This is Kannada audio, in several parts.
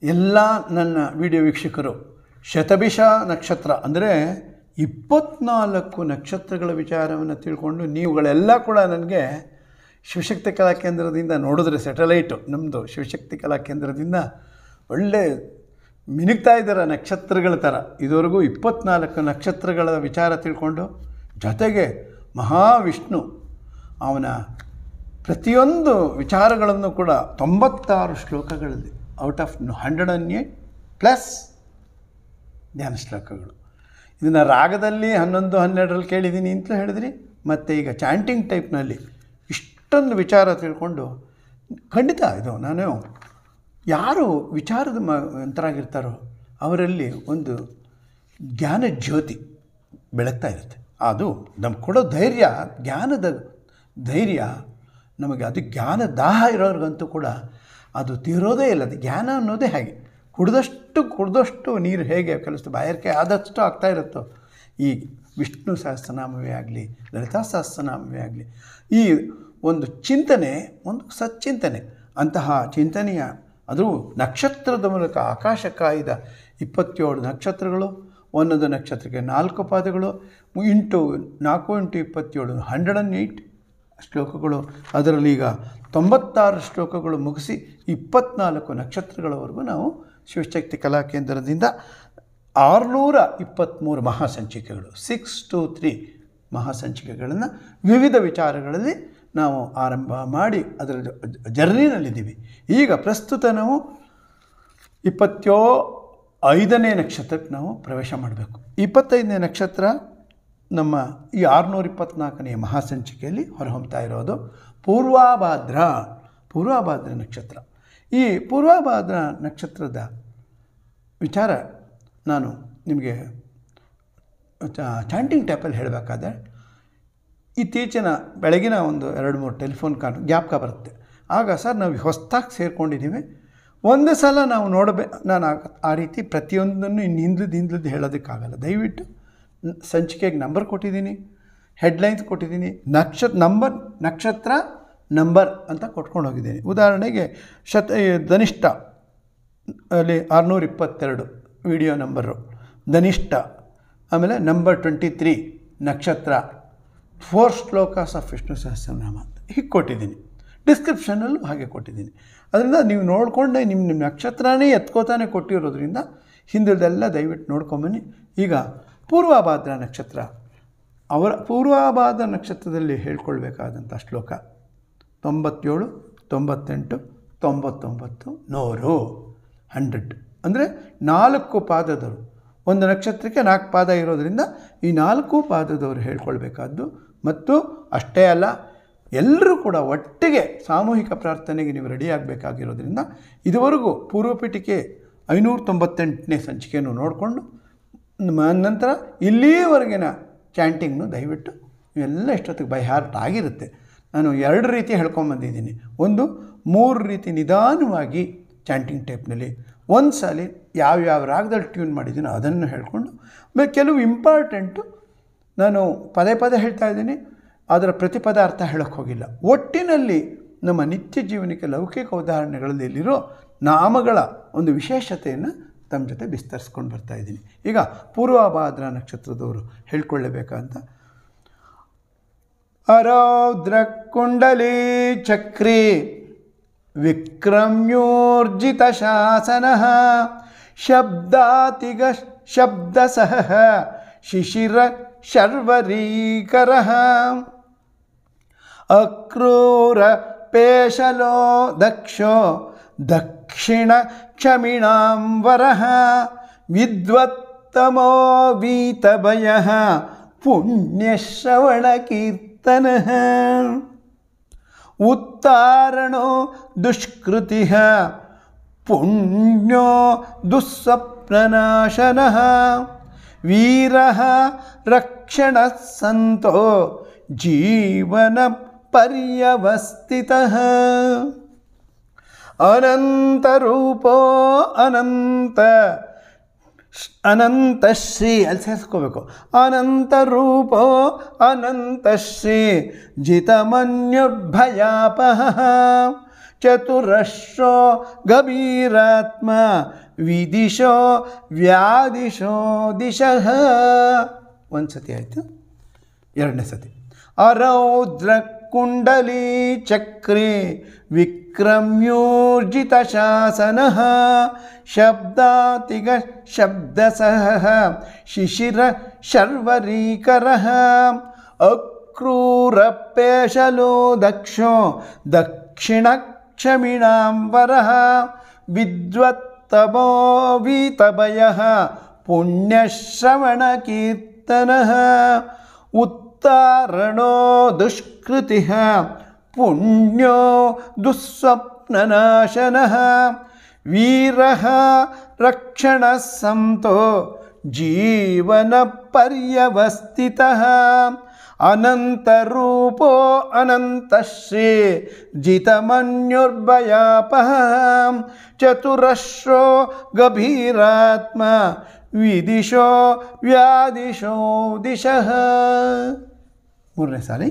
ಎಲ್ಲ ನನ್ನ ವಿಡಿಯೋ ವೀಕ್ಷಕರು ಶತಭಿಷ ನಕ್ಷತ್ರ ಅಂದರೆ ಇಪ್ಪತ್ನಾಲ್ಕು ನಕ್ಷತ್ರಗಳ ವಿಚಾರವನ್ನು ತಿಳ್ಕೊಂಡು ನೀವುಗಳೆಲ್ಲ ಕೂಡ ನನಗೆ ಶಿವಶಕ್ತಿ ಕಲಾ ಕೇಂದ್ರದಿಂದ ನೋಡಿದ್ರೆ ಸ್ಯಾಟಲೈಟು ನಮ್ಮದು ಶಿವಶಕ್ತಿ ಕಲಾ ಕೇಂದ್ರದಿಂದ ಒಳ್ಳೆ ಮಿನುಗ್ತಾ ಇದ್ದಾರೆ ನಕ್ಷತ್ರಗಳ ಥರ ಇದುವರೆಗೂ ಇಪ್ಪತ್ನಾಲ್ಕು ನಕ್ಷತ್ರಗಳ ವಿಚಾರ ತಿಳ್ಕೊಂಡು ಜೊತೆಗೆ ಮಹಾವಿಷ್ಣು ಅವನ ಪ್ರತಿಯೊಂದು ವಿಚಾರಗಳನ್ನು ಕೂಡ ತೊಂಬತ್ತಾರು ಶ್ಲೋಕಗಳಲ್ಲಿ out of hundred and eight plus ಧ್ಯಾನ ಶ್ಲೋಕಗಳು ಇದನ್ನು ರಾಗದಲ್ಲಿ ಹನ್ನೊಂದು ಹನ್ನೆರಡರಲ್ಲಿ ಕೇಳಿದ್ದೀನಿ ಅಂತ ಹೇಳಿದ್ರಿ ಮತ್ತು ಈಗ ಚಾಂಟಿಂಗ್ ಟೈಪ್ನಲ್ಲಿ ಇಷ್ಟೊಂದು ವಿಚಾರ ತಿಳ್ಕೊಂಡು ಖಂಡಿತ ಇದು ನಾನು ಯಾರು ವಿಚಾರದ ಮ ಅಂತರಾಗಿರ್ತಾರೋ ಅವರಲ್ಲಿ ಒಂದು ಜ್ಞಾನ ಜ್ಯೋತಿ ಬೆಳಗ್ತಾ ಇರುತ್ತೆ ಅದು ನಮ್ಗೆ ಕೊಡೋ ಧೈರ್ಯ ಜ್ಞಾನದ ಧೈರ್ಯ ನಮಗೆ ಅದು ಜ್ಞಾನ ದಾಹ ಇರೋರಿಗಂತೂ ಕೂಡ ಅದು ತೀರೋದೇ ಇಲ್ಲ ಅದು ಜ್ಞಾನ ಅನ್ನೋದೇ ಹಾಗೆ ಕುಡ್ದಷ್ಟು ಕುಡ್ದಷ್ಟು ನೀರು ಹೇಗೆ ಕಲಿಸ್ತು ಬಾಯಾರಿಕೆ ಆದಷ್ಟು ಆಗ್ತಾ ಇರುತ್ತೋ ಈ ವಿಷ್ಣು ಸಹಸ್ರನಾಮವೇ ಆಗಲಿ ಲಲಿತಾ ಸಹಸ್ರನಾಮವೇ ಆಗಲಿ ಈ ಒಂದು ಚಿಂತನೆ ಒಂದು ಸಚ್ಚಿಂತನೆ ಅಂತಹ ಚಿಂತನೆಯ ಅದು ನಕ್ಷತ್ರದ ಮೂಲಕ ಆಕಾಶ ಕಾಯ್ದ ಇಪ್ಪತ್ತೇಳು ನಕ್ಷತ್ರಗಳು ಒಂದೊಂದು ನಕ್ಷತ್ರಕ್ಕೆ ನಾಲ್ಕು ಪಾದಗಳು ಇಂಟು ನಾಲ್ಕು ಇಂಟು ಇಪ್ಪತ್ತೇಳು ಹಂಡ್ರೆಡ್ ಆ್ಯಂಡ್ ಏಯ್ಟ್ ಶ್ಲೋಕಗಳು ಅದರಲ್ಲಿ ಈಗ ತೊಂಬತ್ತಾರು ಶ್ಲೋಕಗಳು ಮುಗಿಸಿ ಇಪ್ಪತ್ನಾಲ್ಕು ನಕ್ಷತ್ರಗಳವರೆಗೂ ನಾವು ಶಿವಶಕ್ತಿ ಕಲಾ ಕೇಂದ್ರದಿಂದ ಆರುನೂರ ಇಪ್ಪತ್ತ್ಮೂರು ಮಹಾಸಂಚಿಕೆಗಳು ಸಿಕ್ಸ್ ಟು ತ್ರೀ ಮಹಾಸಂಚಿಕೆಗಳನ್ನು ವಿವಿಧ ವಿಚಾರಗಳಲ್ಲಿ ನಾವು ಆರಂಭ ಮಾಡಿ ಅದರ ಜರ್ನಿನಲ್ಲಿದ್ದೀವಿ ಈಗ ಪ್ರಸ್ತುತ ನಾವು ಇಪ್ಪತ್ತೋ ಐದನೇ ನಕ್ಷತ್ರಕ್ಕೆ ನಾವು ಪ್ರವೇಶ ಮಾಡಬೇಕು ಇಪ್ಪತ್ತೈದನೇ ನಕ್ಷತ್ರ ನಮ್ಮ ಈ ಆರುನೂರ ಇಪ್ಪತ್ತ್ನಾಲ್ಕನೇ ಮಹಾಸಂಚಿಕೆಯಲ್ಲಿ ಹೊರಹೊಮ್ತಾ ಇರೋದು ಪೂರ್ವಾಭಾದ್ರ ಪೂರ್ವಾಭಾದ್ರ ನಕ್ಷತ್ರ ಈ ಪೂರ್ವಾಭಾದ್ರ ನಕ್ಷತ್ರದ ವಿಚಾರ ನಾನು ನಿಮಗೆ ಚಾಂಟಿಂಗ್ ಟೈಪಲ್ಲಿ ಹೇಳಬೇಕಾದ್ರೆ ಇತ್ತೀಚಿನ ಬೆಳಗಿನ ಒಂದು ಎರಡು ಮೂರು ಟೆಲಿಫೋನ್ ಕಾಲ್ ಜ್ಞಾಪಕ ಬರುತ್ತೆ ಆಗ ಸರ್ ನಾವು ಹೊಸ್ದಾಗಿ ಸೇರ್ಕೊಂಡಿದ್ದೀವಿ ಒಂದು ಸಲ ನಾವು ನೋಡಬೇ ನಾನು ಆ- ಆ ರೀತಿ ಪ್ರತಿಯೊಂದನ್ನು ಇನ್ನು ಹಿಂದ್ಲದ್ದು ಹಿಂದ್ಲದ್ದು ಹೇಳೋದಕ್ಕಾಗಲ್ಲ ದಯವಿಟ್ಟು ನ- ಸಂಚಿಕೆಗೆ ನಂಬರ್ ಕೊಟ್ಟಿದ್ದೀನಿ ಹೆಡ್ಲೈನ್ಸ್ ಕೊಟ್ಟಿದ್ದೀನಿ ನಕ್ಷತ್ರ ನಂಬರ್ ನಕ್ಷತ್ರ ನಂಬರ್ ಅಂತ ಕೊಟ್ಕೊಂಡು ಹೋಗಿದ್ದೀನಿ ಉದಾಹರಣೆಗೆ ಶತ ಈ ಧನಿಷ್ಠ ಅಲ್ಲಿ ಆರುನೂರ ಇಪ್ಪತ್ತೆರಡು ವಿಡಿಯೋ ನಂಬರು ಧನಿಷ್ಠ ಆಮೇಲೆ ನಂಬರ್ ಟ್ವೆಂಟಿ ತ್ರೀ ನಕ್ಷತ್ರ ಫೋರ್ ಶ್ಲೋಕಾಸ್ ಆಫ್ ವಿಷ್ಣು ಸಹಸ್ರನಾಮ ಅಂತ ಹೀಗೆ ಕೊಟ್ಟಿದ್ದೀನಿ ಡಿಸ್ಕ್ರಿಪ್ಷನಲ್ಲೂ ಹಾಗೆ ಕೊಟ್ಟಿದ್ದೀನಿ ಅದರಿಂದ ನೀವು ನೋಡಿಕೊಂಡೆ ನಿಮ್ಮ ನಿಮ್ಮ ನಕ್ಷತ್ರನೇ ಎತ್ಕೋತಾನೆ ಕೊಟ್ಟಿರೋದ್ರಿಂದ ಹಿಂದಿಲ್ದೆಲ್ಲ ದಯವಿಟ್ಟು ನೋಡ್ಕೊಂಬನ್ನಿ ಈಗ ಪೂರ್ವಾಭಾದ್ರ ನಕ್ಷತ್ರ ಅವರ ಪೂರ್ವಾಭಾದ್ರ ನಕ್ಷತ್ರದಲ್ಲಿ ಹೇಳ್ಕೊಳ್ಬೇಕಾದಂಥ ಶ್ಲೋಕ ತೊಂಬತ್ತೇಳು ತೊಂಬತ್ತೆಂಟು ತೊಂಬತ್ತೊಂಬತ್ತು ನೂರು ಹಂಡ್ರೆಡ್ ಅಂದರೆ ನಾಲ್ಕು ಪಾದದವರು ಒಂದು ನಕ್ಷತ್ರಕ್ಕೆ ನಾಲ್ಕು ಪಾದ ಇರೋದರಿಂದ ಈ ನಾಲ್ಕು ಪಾದದವರು ಹೇಳ್ಕೊಳ್ಬೇಕಾದ್ದು ಮತ್ತು ಅಷ್ಟೇ ಅಲ್ಲ ಎಲ್ಲರೂ ಕೂಡ ಒಟ್ಟಿಗೆ ಸಾಮೂಹಿಕ ಪ್ರಾರ್ಥನೆಗೆ ನೀವು ರೆಡಿ ಆಗಬೇಕಾಗಿರೋದ್ರಿಂದ ಇದುವರೆಗೂ ಪೂರ್ವಪೀಠಿಕೆ ಐನೂರ ತೊಂಬತ್ತೆಂಟನೇ ಸಂಚಿಕೆಯನ್ನು ನೋಡಿಕೊಂಡು ಮ- ನಂತರ ಇಲ್ಲಿಯವರೆಗಿನ ಚಾಂಟಿಂಗ್ನು ದಯವಿಟ್ಟು ಇವೆಲ್ಲ ಇಷ್ಟೊತ್ತಿಗೆ ಬೈ ಹಾರ್ಟ್ ಆಗಿರುತ್ತೆ ನಾನು ಎರಡು ರೀತಿ ಹೇಳ್ಕೊಂಬಂದಿದ್ದೀನಿ ಒಂದು ಮೂರು ರೀತಿ ನಿಧಾನವಾಗಿ ಚಾಂಟಿಂಗ್ ಟೈಪ್ನಲ್ಲಿ ಒಂದು ಸಲ ಯಾವ್ಯಾವ ರಾಗದಲ್ಲಿ ಟ್ಯೂನ್ ಮಾಡಿದ್ದೀನೋ ಅದನ್ನು ಹೇಳ್ಕೊಂಡು ಆಮೇಲೆ ಕೆಲವು ಇಂಪಾರ್ಟೆಂಟು ನಾನು ಪದೇ ಪದೇ ಹೇಳ್ತಾ ಇದ್ದೀನಿ ಅದರ ಪ್ರತಿಪದ ಅರ್ಥ ಹೇಳೋಕ್ಕೆ ಹೋಗಿಲ್ಲ ಒಟ್ಟಿನಲ್ಲಿ ನಮ್ಮ ನಿತ್ಯ ಜೀವನಕ್ಕೆ ಲೌಕಿಕ ಉದಾಹರಣೆಗಳಲ್ಲಿ ಇಲ್ಲಿರೋ ನಾಮಗಳ ಒಂದು ವಿಶೇಷತೆಯನ್ನು ತಮ್ಮ ಜೊತೆ ವಿಸ್ತರಿಸ್ಕೊಂಡು ಬರ್ತಾ ಇದ್ದೀನಿ ಈಗ ಪೂರ್ವಭಾದ್ರ ನಕ್ಷತ್ರದವರು ಹೇಳ್ಕೊಳ್ಳೇಬೇಕಂತ ಅರೌದ್ರ ಕುಂಡಲಿ ಚಕ್ರಿ ವಿಕ್ರಮ್ಯೋರ್ಜಿತ ಶಾಸನ ಶಬ್ದಾತಿಗ ಶಬ್ದಸಹ ಶಿಶಿರ ಶರ್ವರೀಕರ ಅಕ್ರೂರ ಪೇಶಲೋ ದಕ್ಷೋ ದಕ್ಷಿಣ ಕ್ಷಮಿಣಾಂಬರಃ ವಿದ್ವತ್ತಮೋ ವೀತಭಯ ಪುಣ್ಯಶ್ರವಣಕೀರ್ತನಃ ಉತ್ತಾರಣೋ ದುಷ್ಕೃತಿ ಪುಣ್ಯೋ ದುಸ್ವಪ್ನನಾಶನಃ ವೀರ ರಕ್ಷಣ ಸಂತೋ ಜೀವನ ಪರ್ಯವಸ್ಥಿತ ಅನಂತರೂಪೋ ಅನಂತ ಅನಂತಶ್ರೀ ಅಲ್ಲಿ ಸೇರಿಸ್ಕೋಬೇಕು ಅನಂತರೂಪೋ ಅನಂತಶ್ರೀ ಜಿತಮನ್ಯುರ್ಭಯಾಪಹ ಚತುರಶ್ರೋ ಗಭೀರಾತ್ಮ ವಿದಿಶೋ ವ್ಯಾದಿಶೋ ದಿಶಃ ಒಂದು ಸತಿ ಆಯಿತು ಎರಡನೇ ಸತಿ ಅರೌದ್ರ ಕುಂಡಲಿ ಚಕ್ರೆ ವಿಕ್ರಮ್ಯೋರ್ಜಿತ ಶಾಸನ ಶಬ್ದಾತಿಗ ಶಬ್ದಸಹ ಶಿಶಿರ ಶರ್ವರೀಕರ ಅಕ್ರೂರಪೇಶಲೋ ದಕ್ಷೋ ದಕ್ಷಿಣ ಕ್ಷಮಿಣಾಂಬರ ವಿದ್ವತ್ತಮೋ ವೀತಭಯ ಪುಣ್ಯಶ್ರವಣ ಕೀರ್ತನ ಉತ್ತಾರಣೋ ದುಷ್ಕೃತಿ ಪುಣ್ಯೋ ದುಸ್ವಪ್ನನಾಶನ ವೀರ ರಕ್ಷಣ ಸಂತೋ ಜೀವನ ಪರ್ಯವಸ್ಥಿತ ಅನಂತರೂಪೋ ಅನಂತಶ್ರೀ ಜಿತಮನ್ಯುರ್ಭಯಾಪಹ ಚತುರಶ್ರೋ ಗಭೀರಾತ್ಮ ವಿದಿಶೋ ವ್ಯಾದಿಶೋ ದಿಶಃ ಮೂರನೇ ಸಾರಿ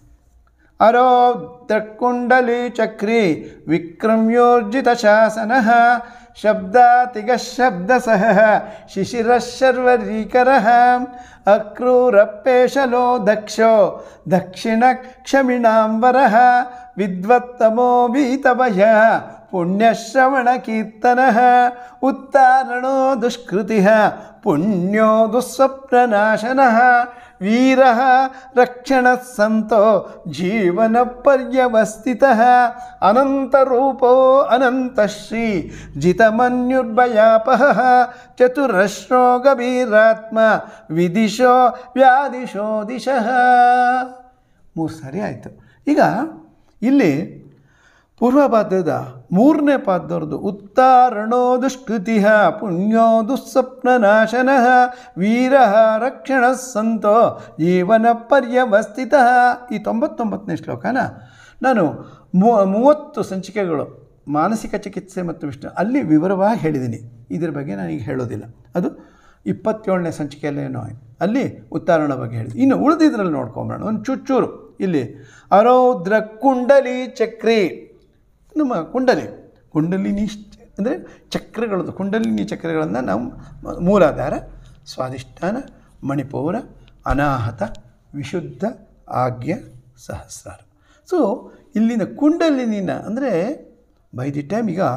ಅರೋದ್ರಕುಂಡಲಿ ಚಕ್ರಿ ವಿಕ್ರಮ್ಯೋರ್ಜಿತ ಶಾಸನ ಶಬ್ದಾತಿಗ ಶಬ್ದಸಹ ಶಿಶಿರಶರ್ವರೀಕರ ಅಕ್ರೂರಪೇಶಲೋ ದಕ್ಷೋ ದಕ್ಷಿಣ ಕ್ಷಮಿಣಾಂಬರ ವಿದ್ವತ್ತಮೋ ಭೀತಭಯ ಪುಣ್ಯಶ್ರವಣ ಕೀರ್ತನ ಉತ್ತಾರಣೋ ದುಷ್ಕೃತಿ ಪುಣ್ಯೋ ದುಸ್ವಪ್ನನಾಶನ ವೀರ ರಕ್ಷಣ ಸಂತೋ ಜೀವನ ಪರ್ಯವಸ್ಥಿತ ಅನಂತರೂಪೋ ಅನಂತಶ್ರೀ ಜಿತಮನ್ಯುರ್ಭಯಾಪಹ ಚತುರಶ್ರೋ ಗಭೀರಾತ್ಮ ವಿದಿಶೋ ವ್ಯಾದಿಶೋ ದಿಶಃ ಮೂರು ಸಾರಿ ಆಯಿತು ಈಗ ಇಲ್ಲಿ ಪೂರ್ವಪಾದದ ಮೂರನೇ ಪಾದದವ್ರದ್ದು ಉತ್ತಾರಣೋ ದುಷ್ಕೃತಿ ಪುಣ್ಯೋ ದುಸ್ವಪ್ನನಾಶನ ವೀರ ರಕ್ಷಣ ಸಂತೋ ಜೀವನ ಪರ್ಯವಸ್ಥಿತ ಈ ತೊಂಬತ್ತೊಂಬತ್ತನೇ ಶ್ಲೋಕನ ನಾನು ಮೂ ಮೂವತ್ತು ಸಂಚಿಕೆಗಳು ಮಾನಸಿಕ ಚಿಕಿತ್ಸೆ ಮತ್ತು ವಿಷ್ಣು ಅಲ್ಲಿ ವಿವರವಾಗಿ ಹೇಳಿದ್ದೀನಿ ಇದ್ರ ಬಗ್ಗೆ ನಾನೀಗ ಹೇಳೋದಿಲ್ಲ ಅದು ಇಪ್ಪತ್ತೇಳನೇ ಸಂಚಿಕೆಯಲ್ಲೇನೋ ಅಲ್ಲಿ ಉತ್ತಾರಣ ಬಗ್ಗೆ ಹೇಳಿದೆ ಇನ್ನು ಉಳಿದಿದ್ರಲ್ಲಿ ನೋಡ್ಕೊಂಬೋಣ ಒಂದು ಚುಚ್ಚೂರು ಇಲ್ಲಿ ಅರೌದ್ರ ಕುಂಡಲಿ ಚಕ್ರಿ ನಮ್ಮ ಕುಂಡಲಿ ಕುಂಡಲಿನಿ ಅಂದರೆ ಚಕ್ರಗಳದ್ದು ಕುಂಡಲಿನಿ ಚಕ್ರಗಳನ್ನು ನಾವು ಮೂಲಾಧಾರ ಸ್ವಾಧಿಷ್ಠಾನ ಮಣಿಪೂರ ಅನಾಹತ ವಿಶುದ್ಧ ಆಜ್ಞ ಸಹಸ್ರಾರ ಸೊ ಇಲ್ಲಿನ ಕುಂಡಲಿನಿನ ಅಂದರೆ ಬೈ ದಿ ಟೈಮ್ ಈಗ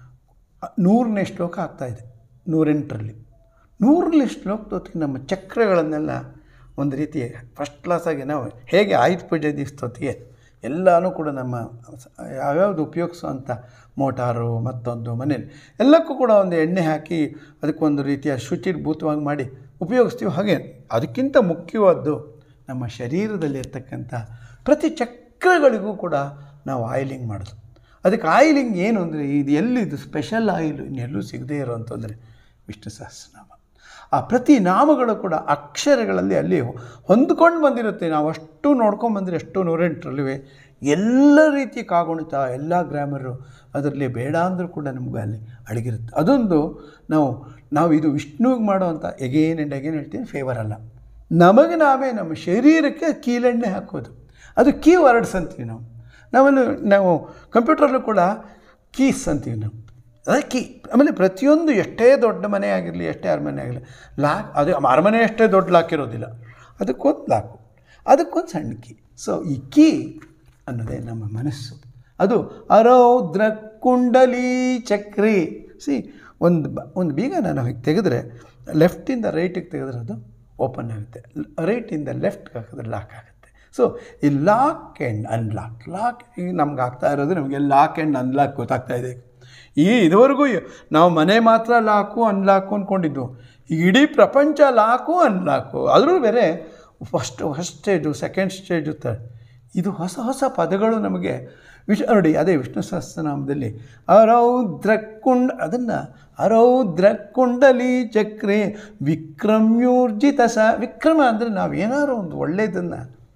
ನೂರನೇ ಶ್ಲೋಕ ಆಗ್ತಾಯಿದೆ ನೂರೆಂಟರಲ್ಲಿ ನೂರನೇ ಶ್ಲೋಕದೊತ್ತಿಗೆ ನಮ್ಮ ಚಕ್ರಗಳನ್ನೆಲ್ಲ ಒಂದು ರೀತಿ ಫಸ್ಟ್ ಕ್ಲಾಸಾಗಿ ನಾವು ಹೇಗೆ ಆಯುಧ ಪೂಜೆ ದಿವಸದೊತ್ತಿಗೆ ಎಲ್ಲನೂ ಕೂಡ ನಮ್ಮ ಯಾವ್ಯಾವುದು ಉಪಯೋಗಿಸುವಂಥ ಮೋಟಾರು ಮತ್ತೊಂದು ಮನೇಲಿ ಎಲ್ಲಕ್ಕೂ ಕೂಡ ಒಂದು ಎಣ್ಣೆ ಹಾಕಿ ಅದಕ್ಕೊಂದು ರೀತಿಯ ಶುಚಿರ್ಭೂತವಾಗಿ ಮಾಡಿ ಉಪಯೋಗಿಸ್ತೀವಿ ಹಾಗೆ ಅದಕ್ಕಿಂತ ಮುಖ್ಯವಾದ್ದು ನಮ್ಮ ಶರೀರದಲ್ಲಿರ್ತಕ್ಕಂಥ ಪ್ರತಿ ಚಕ್ರಗಳಿಗೂ ಕೂಡ ನಾವು ಆಯಿಲಿಂಗ್ ಮಾಡೋದು ಅದಕ್ಕೆ ಆಯಿಲಿಂಗ್ ಏನು ಅಂದರೆ ಇದು ಎಲ್ಲಿದು ಸ್ಪೆಷಲ್ ಆಯಿಲು ಇನ್ನೆಲ್ಲೂ ಸಿಗದೇ ಇರೋವಂಥಂದರೆ ವಿಷ್ಣು ಸಹಸ್ರನಾಮ ಆ ಪ್ರತಿ ನಾಮಗಳು ಕೂಡ ಅಕ್ಷರಗಳಲ್ಲಿ ಅಲ್ಲಿ ಹೊಂದ್ಕೊಂಡು ಬಂದಿರುತ್ತೆ ನಾವು ಅಷ್ಟು ನೋಡ್ಕೊಂಡು ಬಂದರೆ ಎಷ್ಟು ನೂರೆಂಟರಲ್ಲಿವೆ ಎಲ್ಲ ರೀತಿ ಕಾಗುಣಿತ ಎಲ್ಲ ಗ್ರಾಮರು ಅದರಲ್ಲಿ ಬೇಡ ಅಂದರೂ ಕೂಡ ನಮ್ಗೆ ಅಲ್ಲಿ ಅಡಗಿರುತ್ತೆ ಅದೊಂದು ನಾವು ನಾವು ಇದು ವಿಷ್ಣುವಿಗೆ ಮಾಡೋವಂಥ ಎಗೇನ್ ಆ್ಯಂಡ್ ಎಗೇನ್ ಹೇಳ್ತೀವಿ ಫೇವರ್ ಅಲ್ಲ ನಮಗೆ ನಾವೇ ನಮ್ಮ ಶರೀರಕ್ಕೆ ಕೀಲೆಣ್ಣೆ ಹಾಕೋದು ಅದು ಕೀ ವರ್ಡ್ಸ್ ಅಂತೀವಿ ನಾವು ನಾವಲ್ಲಿ ನಾವು ಕಂಪ್ಯೂಟ್ರಲ್ಲೂ ಕೂಡ ಕೀಸ್ ಅಂತೀವಿ ನಾವು ಅದೇ ಕೀ ಆಮೇಲೆ ಪ್ರತಿಯೊಂದು ಎಷ್ಟೇ ದೊಡ್ಡ ಮನೆ ಆಗಿರಲಿ ಎಷ್ಟೇ ಅರಮನೆ ಆಗಲಿ ಲಾಕ್ ಅದು ಅರಮನೆ ಎಷ್ಟೇ ದೊಡ್ಡ ಲಾಕ್ ಇರೋದಿಲ್ಲ ಅದಕ್ಕೊಂದು ಲಾಕು ಅದಕ್ಕೊಂದು ಸಣ್ಣ ಕೀ ಸೊ ಈ ಕೀ ಅನ್ನೋದೇ ನಮ್ಮ ಮನಸ್ಸು ಅದು ಅರೌದ್ರ ಕುಂಡಲಿ ಚಕ್ರಿ ಸಿ ಒಂದು ಬ ಒಂದು ಬೀಗ ನಾವು ಹೀಗೆ ತೆಗೆದ್ರೆ ಲೆಫ್ಟಿಂದ ರೈಟಿಗೆ ತೆಗೆದ್ರೆ ಅದು ಓಪನ್ ಆಗುತ್ತೆ ರೈಟಿಂದ ಲೆಫ್ಟ್ಗೆ ಹಾಕಿದ್ರೆ ಲಾಕ್ ಆಗುತ್ತೆ ಸೊ ಈ ಲಾಕ್ ಆ್ಯಂಡ್ ಅನ್ಲಾಕ್ ಲಾಕ್ ಈಗ ನಮ್ಗೆ ಆಗ್ತಾ ಇರೋದು ನಮಗೆ ಲಾಕ್ ಆ್ಯಂಡ್ ಅನ್ಲಾಕ್ ಗೊತ್ತಾಗ್ತಾ ಇದೆ ಈ ಇದುವರೆಗೂ ನಾವು ಮನೆ ಮಾತ್ರ ಲಾಕು ಅನ್ಲಾಕು ಅಂದ್ಕೊಂಡಿದ್ದು ಈಗ ಇಡೀ ಪ್ರಪಂಚ ಲಾಕು ಅನ್ಲಾಕು ಅದರಲ್ಲೂ ಬೇರೆ first first stage second stage ತ ಇದು ಹೊಸ ಹೊಸ ಪದಗಳು ನಮಗೆ ವಿಷ ನೋಡಿ ಅದೇ ವಿಷ್ಣು ಸಹಸ್ರನಾಮದಲ್ಲಿ ಅರೌದ್ರ ಕುಂಡ ಅದನ್ನು ಅರೌದ್ರ ಕುಂಡಲಿ ಚಕ್ರೆ ವಿಕ್ರಮ್ಯೂರ್ಜಿತ ಸ ವಿಕ್ರಮ ಅಂದರೆ ನಾವು ಏನಾದ್ರು ಒಂದು ಒಳ್ಳೆಯದನ್ನು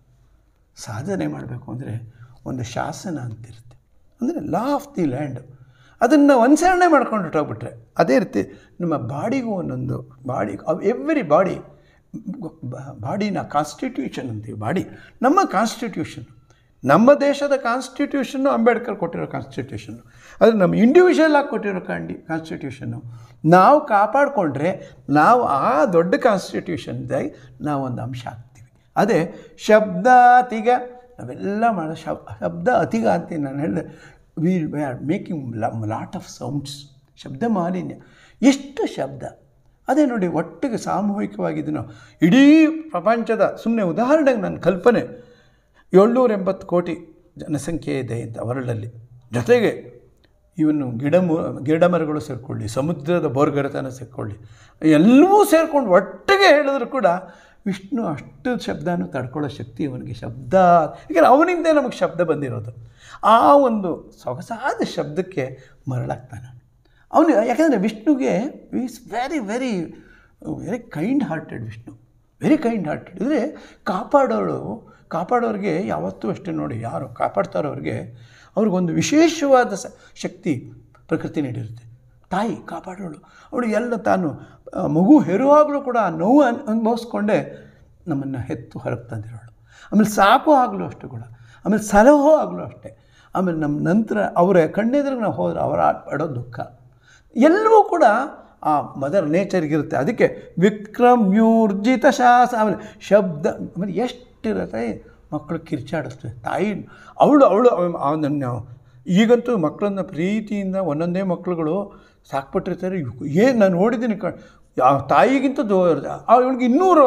ಸಾಧನೆ ಮಾಡಬೇಕು ಅಂದರೆ ಒಂದು ಶಾಸನ ಅಂತಿರುತ್ತೆ ಅಂದರೆ ಲಾ ಆಫ್ ದಿ ಲ್ಯಾಂಡ್ ಅದನ್ನು ಅನುಸರಣೆ ಮಾಡ್ಕೊಂಡು ಹೊಟ್ಟೋಗ್ಬಿಟ್ರೆ ಅದೇ ರೀತಿ ನಮ್ಮ ಬಾಡಿಗೂ ಒಂದೊಂದು ಬಾಡಿ ಎವ್ರಿ ಬಾಡಿ ಬಾಡಿನ ಕಾನ್ಸ್ಟಿಟ್ಯೂಷನ್ ಅಂತೀವಿ ಬಾಡಿ ನಮ್ಮ ಕಾನ್ಸ್ಟಿಟ್ಯೂಷನ್ ನಮ್ಮ ದೇಶದ ಕಾನ್ಸ್ಟಿಟ್ಯೂಷನ್ನು ಅಂಬೇಡ್ಕರ್ ಕೊಟ್ಟಿರೋ ಕಾನ್ಸ್ಟಿಟ್ಯೂಷನ್ನು ಅದು ನಮ್ಮ ಇಂಡಿವಿಜುವಲ್ ಆಗಿ ಕೊಟ್ಟಿರೋ ಕಾಂಡಿ ಕಾನ್ಸ್ಟಿಟ್ಯೂಷನ್ನು ನಾವು ಕಾಪಾಡಿಕೊಂಡ್ರೆ ನಾವು ಆ ದೊಡ್ಡ ಕಾನ್ಸ್ಟಿಟ್ಯೂಷನ್ದಾಗಿ ನಾವು ಒಂದು ಅಂಶ ಆಗ್ತೀವಿ ಅದೇ ಶಬ್ದ ಅತಿಗ ನಾವೆಲ್ಲ ಮಾಡೋ ಶಬ್ ಶಬ್ದ ಅತಿಗ ಅಂತೀನಿ ನಾನು ಹೇಳಿದೆ we we are making lot of sounds ಶಬ್ದ ಮಾಲಿನ್ಯ ಎಷ್ಟು ಶಬ್ದ ಅದೇ ನೋಡಿ ಒಟ್ಟಿಗೆ ಸಾಮೂಹಿಕವಾಗಿ ನಾವು ಇಡೀ ಪ್ರಪಂಚದ ಸುಮ್ಮನೆ ಉದಾಹರಣೆಗೆ ನನ್ನ ಕಲ್ಪನೆ ಏಳ್ನೂರ ಎಂಬತ್ತು ಕೋಟಿ ಜನಸಂಖ್ಯೆ ಇದೆ ಅಂತ ವರ್ಲ್ಡಲ್ಲಿ ಜೊತೆಗೆ ಇವನ್ನು ಗಿಡ ಮು ಗಿಡ ಮರಗಳು ಸೇರಿಕೊಳ್ಳಿ ಸಮುದ್ರದ ಬೋರ್ಗರೆತನ ಸೇರಿಕೊಳ್ಳಿ ಎಲ್ಲವೂ ಸೇರಿಕೊಂಡು ಒಟ್ಟಿಗೆ ಹೇಳಿದ್ರು ಕೂಡ ವಿಷ್ಣು ಅಷ್ಟು ಶಬ್ದನೂ ತಡ್ಕೊಳ್ಳೋ ಶಕ್ತಿ ಅವನಿಗೆ ಶಬ್ದ ಯಾಕಂದರೆ ಅವನಿಂದ ನಮಗೆ ಶಬ್ದ ಬಂದಿರೋದು ಆ ಒಂದು ಸೊಗಸಾದ ಶಬ್ದಕ್ಕೆ ಮರಳಾಗ್ತಾನೆ ಅವನು ಯಾಕಂದರೆ ವಿಷ್ಣುಗೆ is very very very kind hearted Vishnu very kind hearted ಅಂದರೆ ಕಾಪಾಡೋಳು ಕಾಪಾಡೋರಿಗೆ ಯಾವತ್ತೂ ಅಷ್ಟೇ ನೋಡಿ ಯಾರು ಕಾಪಾಡ್ತಾರೋ ಅವ್ರಿಗೆ ಅವ್ರಿಗೊಂದು ವಿಶೇಷವಾದ ಸ ಶಕ್ತಿ ಪ್ರಕೃತಿ ನೀಡಿರುತ್ತೆ ತಾಯಿ ಕಾಪಾಡೋಳು ಅವಳು ಎಲ್ಲ ತಾನು ಆ, ಮಗು ಹೆರುವಾಗಲೂ ಕೂಡ ಆ ನೋವು ಅನ್ ಅನುಭವಿಸ್ಕೊಂಡೇ ನಮ್ಮನ್ನು ಹೆತ್ತು ಹೊರಗೆ ತಂದಿರೋಳು ಆಮೇಲೆ ಸಾಕೋ ಆಗಲೂ ಅಷ್ಟೇ ಕೂಡ ಆಮೇಲೆ ಸಲಹೋ ಆಗಲೂ ಅಷ್ಟೇ ಆಮೇಲೆ ನಮ್ಮ ನಂತರ ಅವರ ಕಣ್ಣೆದುರಿಗೆ ನಾವು ಹೋದ್ರೆ ಅವರ ಪಡೋ ದುಃಖ ಎಲ್ಲವೂ ಕೂಡ ಆ ಮದರ್ ನೇಚರ್ಗಿರುತ್ತೆ ಅದಕ್ಕೆ ವಿಕ್ರಮ್ಯೂರ್ಜಿತ ಶಾಸ ಆಮೇಲೆ ಶಬ್ದ ಆಮೇಲೆ ಎಷ್ಟಿರುತ್ತೆ ಮಕ್ಕಳು ಕಿರ್ಚಾಡಿಸ್ತವೆ ತಾಯಿ ಅವಳು ಅವಳು ಅವನನ್ನು ಈಗಂತೂ ಮಕ್ಕಳನ್ನ ಪ್ರೀತಿಯಿಂದ ಒಂದೊಂದೇ ಮಕ್ಕಳುಗಳು ಸಾಕ್ಬಿಟ್ಟಿರ್ತಾರೆ ಏನು ನಾನು ನೋಡಿದ್ದೀನಿ ಕ ಯಾವ ತಾಯಿಗಿಂತ ದೋ ಅವಳಿಗೆ ಇನ್ನೂರು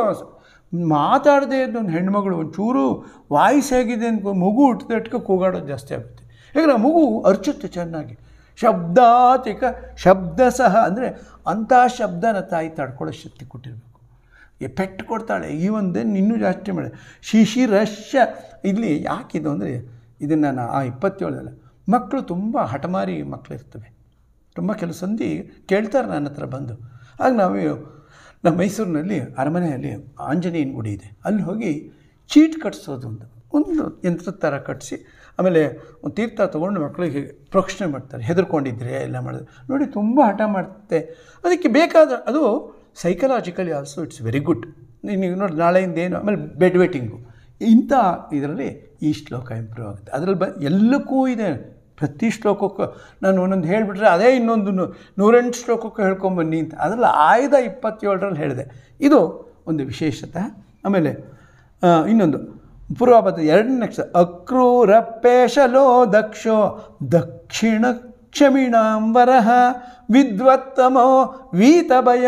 ಮಾತಾಡದೇ ಇದ್ದ ಒಂದು ಹೆಣ್ಮಗಳು ಒಂಚೂರು ವಾಯ್ಸ್ ಹೇಗಿದೆ ಅಂತ ಮಗು ಹುಟ್ಟಿದಟ್ಕೆ ಕೂಗಾಡೋದು ಜಾಸ್ತಿ ಆಗುತ್ತೆ ಯಾಕಂದರೆ ಆ ಮಗು ಅರ್ಚುತ್ತೆ ಚೆನ್ನಾಗಿ ಶಬ್ದಾತಿಕ ಶಬ್ದ ಸಹ ಅಂದರೆ ಅಂಥ ಶಬ್ದನ ತಾಯಿ ತಡ್ಕೊಳ್ಳೋ ಶಕ್ತಿ ಕೊಟ್ಟಿರಬೇಕು ಈ ಪೆಟ್ಟು ಕೊಡ್ತಾಳೆ ಈ ಒಂದೇ ಇನ್ನೂ ಜಾಸ್ತಿ ಮಾಡಿ ಶಿಶಿರಶ್ಯ ಇಲ್ಲಿ ಯಾಕಿದು ಅಂದರೆ ಇದನ್ನು ನಾನು ಆ ಇಪ್ಪತ್ತೇಳಲ್ಲ ಮಕ್ಕಳು ತುಂಬ ಹಠಮಾರಿ ಮಕ್ಕಳಿರ್ತವೆ ತುಂಬ ಕೆಲವು ಸಂದಿ ಕೇಳ್ತಾರೆ ನನ್ನ ಹತ್ರ ಬಂದು ಆಗ ನಾವು ನಮ್ಮ ಮೈಸೂರಿನಲ್ಲಿ ಅರಮನೆಯಲ್ಲಿ ಆಂಜನೇಯನ ಗುಡಿ ಇದೆ ಅಲ್ಲಿ ಹೋಗಿ ಚೀಟ್ ಕಟ್ಸೋದು ಒಂದು ಒಂದು ಯಂತ್ರದ ಥರ ಕಟ್ಟಿಸಿ ಆಮೇಲೆ ಒಂದು ತೀರ್ಥ ತೊಗೊಂಡು ಮಕ್ಕಳಿಗೆ ಪ್ರೋಕ್ಷಣೆ ಮಾಡ್ತಾರೆ ಹೆದರ್ಕೊಂಡಿದ್ರೆ ಎಲ್ಲ ಮಾಡಿದ್ರೆ ನೋಡಿ ತುಂಬ ಹಠ ಮಾಡುತ್ತೆ ಅದಕ್ಕೆ ಬೇಕಾದ ಅದು psychologically also it's very good ನೀವು ನೋಡಿ ನಾಳೆಯಿಂದ ಏನು ಆಮೇಲೆ ಬೆಡ್ ವೇಟಿಂಗು ಇಂಥ ಇದರಲ್ಲಿ ಈ ಶ್ಲೋಕ ಇಂಪ್ರೂವ್ ಆಗುತ್ತೆ ಅದರಲ್ಲಿ ಬ ಎಲ್ಲಕ್ಕೂ ಇದೆ ಪ್ರತಿ ಶ್ಲೋಕಕ್ಕೂ ನಾನು ಒಂದೊಂದು ಹೇಳಿಬಿಟ್ರೆ ಅದೇ ಇನ್ನೊಂದು ನೂ- ನೂರೆಂಟು ಶ್ಲೋಕಕ್ಕೂ ಹೇಳ್ಕೊಂಬನ್ನಿ ಅಂತ ಅದರಲ್ಲಿ ಆಯ್ದ ಇಪ್ಪತ್ತೇಳರಲ್ಲಿ ಹೇಳಿದೆ ಇದು ಒಂದು ವಿಶೇಷತೆ ಆಮೇಲೆ ಆ, ಇನ್ನೊಂದು ಪೂರ್ವಪದ ಎರಡನೇ ನಕ್ಷ ಅಕ್ರೂರ ಪೇಶಲೋ ದಕ್ಷೋ ದಕ್ಷಿಣ ಕ್ಷಮಿಣಾಂಬರಃ ವಿದ್ವತ್ತಮೋ ವೀತಭಯ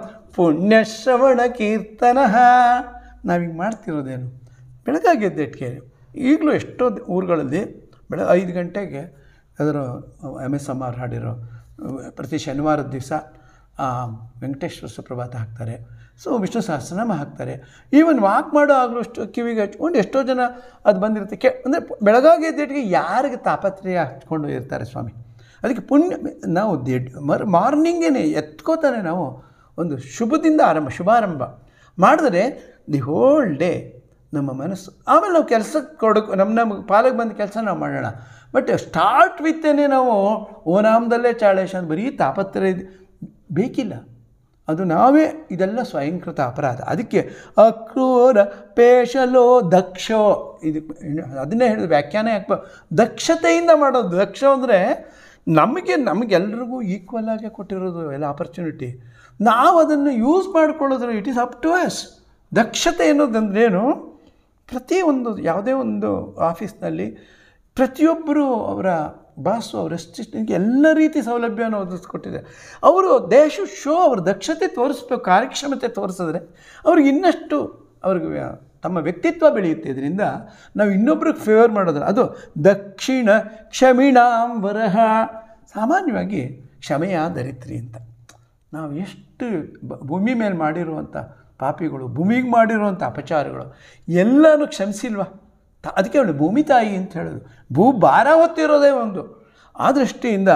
ಪುಣ್ಯಶ್ರವಣ ಕೀರ್ತನ ನಾವೀಗ ಮಾಡ್ತಿರೋದೇನು ಬೆಳಗಾಗಿ ಎದ್ದೆಟ್ಗೆ ಈಗಲೂ ಎಷ್ಟೋ ದ- ಊರುಗಳಲ್ಲಿ ಬೆಳ ಐದು ಗಂಟೆಗೆ ಅದರ ಎಮ್ ಎಸ್ ಎಮ್ ಆರ್ ಹಾಡಿರೋ ಅಹ್, ಪ್ರತಿ ಶನಿವಾರದ ದಿವಸ ವೆಂಕಟೇಶ್ವರ ಸುಪ್ರಭಾತ ಹಾಕ್ತಾರೆ ಸೊ ವಿಷ್ಣು ಸಹಸ್ರನಾಮ ಹಾಕ್ತಾರೆ ಈವನ್ ವಾಕ್ ಮಾಡೋ ಆಗಲೂ ಅಷ್ಟು ಕಿವಿಗೆ ಹಚ್ಕೊಂಡು ಎಷ್ಟೋ ಜನ ಅದು ಬಂದಿರುತ್ತೆ ಕೆ ಅಂದರೆ ಬೆಳಗಾಗಿ ಎದ್ದೇಟಿಗೆ ಯಾರಿಗೆ ತಾಪತ್ರಯ ಹಚ್ಕೊಂಡು ಇರ್ತಾರೆ ಸ್ವಾಮಿ ಅದಕ್ಕೆ ಪುಣ್ಯ ನಾವು ದೇಡ್ ಮರ್ ಮಾರ್ನಿಂಗೇನೆ ಎತ್ಕೋತಾನೆ ನಾವು ಒಂದು ಶುಭದಿಂದ ಆರಂಭ ಶುಭಾರಂಭ ಮಾಡಿದ್ರೆ ದಿ ಹೋಲ್ ಡೇ ನಮ್ಮ ಮನಸ್ಸು ಆಮೇಲೆ ನಾವು ಕೆಲಸಕ್ಕೆ ಕೊಡಕ್ಕೆ ನಮ್ಮ ನಮಗೆ ಪಾಲಿಗೆ ಬಂದ ಕೆಲಸ ನಾವು ಮಾಡೋಣ ಬಟ್ ಸ್ಟಾರ್ಟ್ ವಿತ್ತೇನೆ ನಾವು ಓನಾಮದಲ್ಲೇ ಚಾಳೇಶ ಅಂತ ಬರೀ ತಾಪತ್ರೆ ಇದ್- ಬೇಕಿಲ್ಲ ಅದು ನಾವೇ ಇದೆಲ್ಲ ಸ್ವಯಂಕೃತ ಅಪರಾಧ ಅದಕ್ಕೆ ಅಕ್ರೂರ ಪೇಶಲೋ ದಕ್ಷೋ ಇದು ಅದನ್ನೇ ಹೇಳಿದ ವ್ಯಾಖ್ಯಾನ ಯಾಕೆ ದಕ್ಷತೆಯಿಂದ ಮಾಡೋದು ದಕ್ಷ ಅಂದರೆ ನಮಗೆ ನಮಗೆಲ್ರಿಗೂ ಈಕ್ವಲ್ ಆಗಿ ಕೊಟ್ಟಿರೋದು ಎಲ್ಲ ಆಪರ್ಚುನಿಟಿ ನಾವು ಅದನ್ನು ಯೂಸ್ ಮಾಡ್ಕೊಳ್ಳೋದ್ರೆ it is up to us ದಕ್ಷತೆ ಅನ್ನೋದಂದ್ರೇನು ಪ್ರತಿಯೊಂದು ಯಾವುದೇ ಒಂದು ಆಫೀಸ್ನಲ್ಲಿ ಪ್ರತಿಯೊಬ್ಬರು ಅವರ ಬಾಸು ಅವರ ಅಸಿಸ್ಟೆಂಟ್ಗೆ ಎಲ್ಲ ರೀತಿ ಸೌಲಭ್ಯವನ್ನು ಒದಗಿಸ್ಕೊಟ್ಟಿದೆ ಅವರು ದೇಶ ಶೋ ಅವ್ರ ದಕ್ಷತೆ ತೋರಿಸ್ಬೇಕು ಕಾರ್ಯಕ್ಷಮತೆ ತೋರಿಸಿದ್ರೆ ಅವ್ರಿಗೆ ಇನ್ನಷ್ಟು ಅವ್ರಿಗೆ ವ್ಯ- ತಮ್ಮ ವ್ಯಕ್ತಿತ್ವ ಬೆಳೆಯುತ್ತೆ ಇದರಿಂದ ನಾವು ಇನ್ನೊಬ್ರಿಗೆ ಫೇವರ್ ಮಾಡೋದ್ರೆ ಅದು ದಕ್ಷಿಣ ಕ್ಷಮಿಣಾಂಬರಹ ಸಾಮಾನ್ಯವಾಗಿ ಕ್ಷಮೆಯ ದರಿತ್ರಿ ಅಂತ ನಾವು ಎಷ್ಟು ಬ- ಭೂಮಿ ಮೇಲೆ ಮಾಡಿರುವಂಥ ಪಾಪಿಗಳು ಭೂಮಿಗೆ ಮಾಡಿರುವಂಥ ಅಪಚಾರಗಳು ಎಲ್ಲನೂ ಕ್ಷಮಿಸಿಲ್ವಾ ತ ಅದಕ್ಕೆ ಅವಳು ಭೂಮಿ ತಾಯಿ ಅಂತ ಹೇಳೋದು ಭೂ ಭಾರ ಹೊತ್ತಿರೋದೇ ಒಂದು ಆ ದೃಷ್ಟಿಯಿಂದ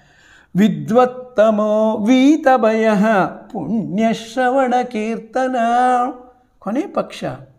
ವಿದ್ವತ್ತಮೋ ವೀತಭಯ ಪುಣ್ಯಶ್ರವಣ ಕೀರ್ತನ ಕೊನೆ ಪಕ್ಷ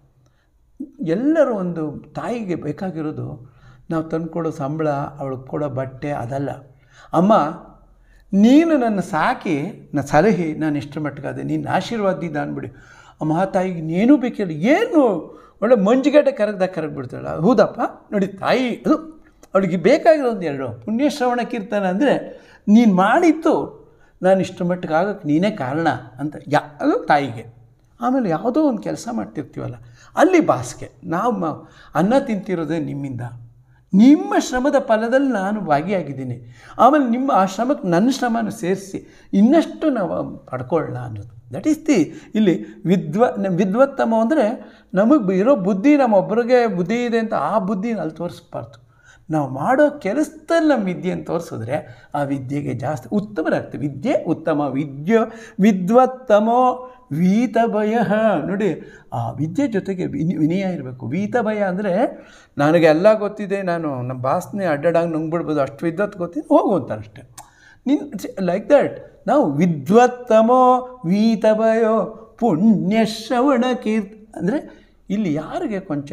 ಎಲ್ಲರೂ ಒಂದು ತಾಯಿಗೆ ಬೇಕಾಗಿರೋದು ನಾವು ತಂದ್ಕೊಡೋ ಸಂಬಳ ಅವಳಿಗೆ ಕೊಡೋ ಬಟ್ಟೆ ಅದಲ್ಲ ಅಮ್ಮ ನೀನು ನನ್ನ ಸಾಕಿ ನನ್ನ ಸಲಹೆ ನಾನು ಇಷ್ಟರ ಮಟ್ಟಿಗಾದೆ ನೀನು ಆಶೀರ್ವಾದಿದ್ದ ಅಂದ್ಬಿಡಿ ಆ ಮಹಾತಾಯಿಗೆ ಏನೂ ಬೇಕಿಲ್ಲ ಏನು ಒಳ್ಳೆ ಮಂಜುಗಡ್ಡೆ ಕರಗ್ದಾಗ ಕರಗ್ಬಿಡ್ತಾಳೆ ಹೌದಪ್ಪ ನೋಡಿ ತಾಯಿ ಅದು ಅವಳಿಗೆ ಬೇಕಾಗಿರೋ ಒಂದು ಎರಡು ಪುಣ್ಯಶ್ರವಣ ಕೀರ್ತನ ಅಂದರೆ ನೀನು ಮಾಡಿತ್ತು ನಾನು ಇಷ್ಟು ಮಟ್ಟಿಗೆ ಆಗೋಕ್ಕೆ ನೀನೇ ಕಾರಣ ಅಂತ ಯಾ ಅದು ತಾಯಿಗೆ ಆಮೇಲೆ ಯಾವುದೋ ಒಂದು ಕೆಲಸ ಮಾಡ್ತಿರ್ತೀವಲ್ಲ ಅಲ್ಲಿ ಬಾಸ್ಗೆ ನಾವು ಮ- ಅನ್ನ ತಿಂತಿರೋದೇ ನಿಮ್ಮಿಂದ ನಿಮ್ಮ ಶ್ರಮದ ಫಲದಲ್ಲಿ ನಾನು ಭಾಗಿಯಾಗಿದ್ದೀನಿ ಆಮೇಲೆ ನಿಮ್ಮ ಆ ಶ್ರಮಕ್ಕೆ ನನ್ನ ಶ್ರಮನ ಸೇರಿಸಿ ಇನ್ನಷ್ಟು ನಾವು ಪಡ್ಕೊಳ್ಳೋಣ ಅನ್ನೋದು ದಟ್ ಈಸ್ ದಿ ಇಲ್ಲಿ ವಿದ್ವ ನ- ವಿದ್ವತ್ತಮ ಅಂದರೆ ನಮಗೆ ಇರೋ ಬುದ್ಧಿ ನಮ್ಮೊಬ್ಬರಿಗೆ ಬುದ್ಧಿ ಇದೆ ಅಂತ ಆ ಬುದ್ಧಿನ ಅಲ್ಲಿ ತೋರಿಸ್ಬಾರ್ದು ನಾವು ಮಾಡೋ ಕೆಲಸದಲ್ಲಿ ನಮ್ಮ ವಿದ್ಯೆಯನ್ನು ತೋರಿಸಿದ್ರೆ ಆ ವಿದ್ಯೆಗೆ ಜಾಸ್ತಿ ಉತ್ತಮರಾಗ್ತದೆ ವಿದ್ಯೆ ಉತ್ತಮ ವಿದ್ಯೆ ವಿದ್ವತ್ತಮೋ ವೀತ ಭಯ ನೋಡಿ ಆ ವಿದ್ಯೆ ಜೊತೆಗೆ ವಿನಿ ವಿನಯ ಇರಬೇಕು ವೀತ ಭಯ ಅಂದರೆ ನನಗೆಲ್ಲ ಗೊತ್ತಿದೆ ನಾನು ನಮ್ಮ ಬಾಸ್ನೇ ಅಡ್ಡಾಡಂಗೆ ನುಂಗ್ಬಿಡ್ಬೋದು ಅಷ್ಟು ವಿದ್ವತ್ ಗೊತ್ತಿದೆ ಹೋಗು ಅಂತಾರೆ ಅಷ್ಟೇ ನಿನ್ ಲೈಕ್ ದಟ್ ನಾವು ವಿದ್ವತ್ತಮೋ ವೀತ ಭಯೋ ಪುಣ್ಯ ಶ್ರವಣ ಕೀರ್ತ ಅಂದರೆ ಇಲ್ಲಿ ಯಾರಿಗೆ ಕೊಂಚ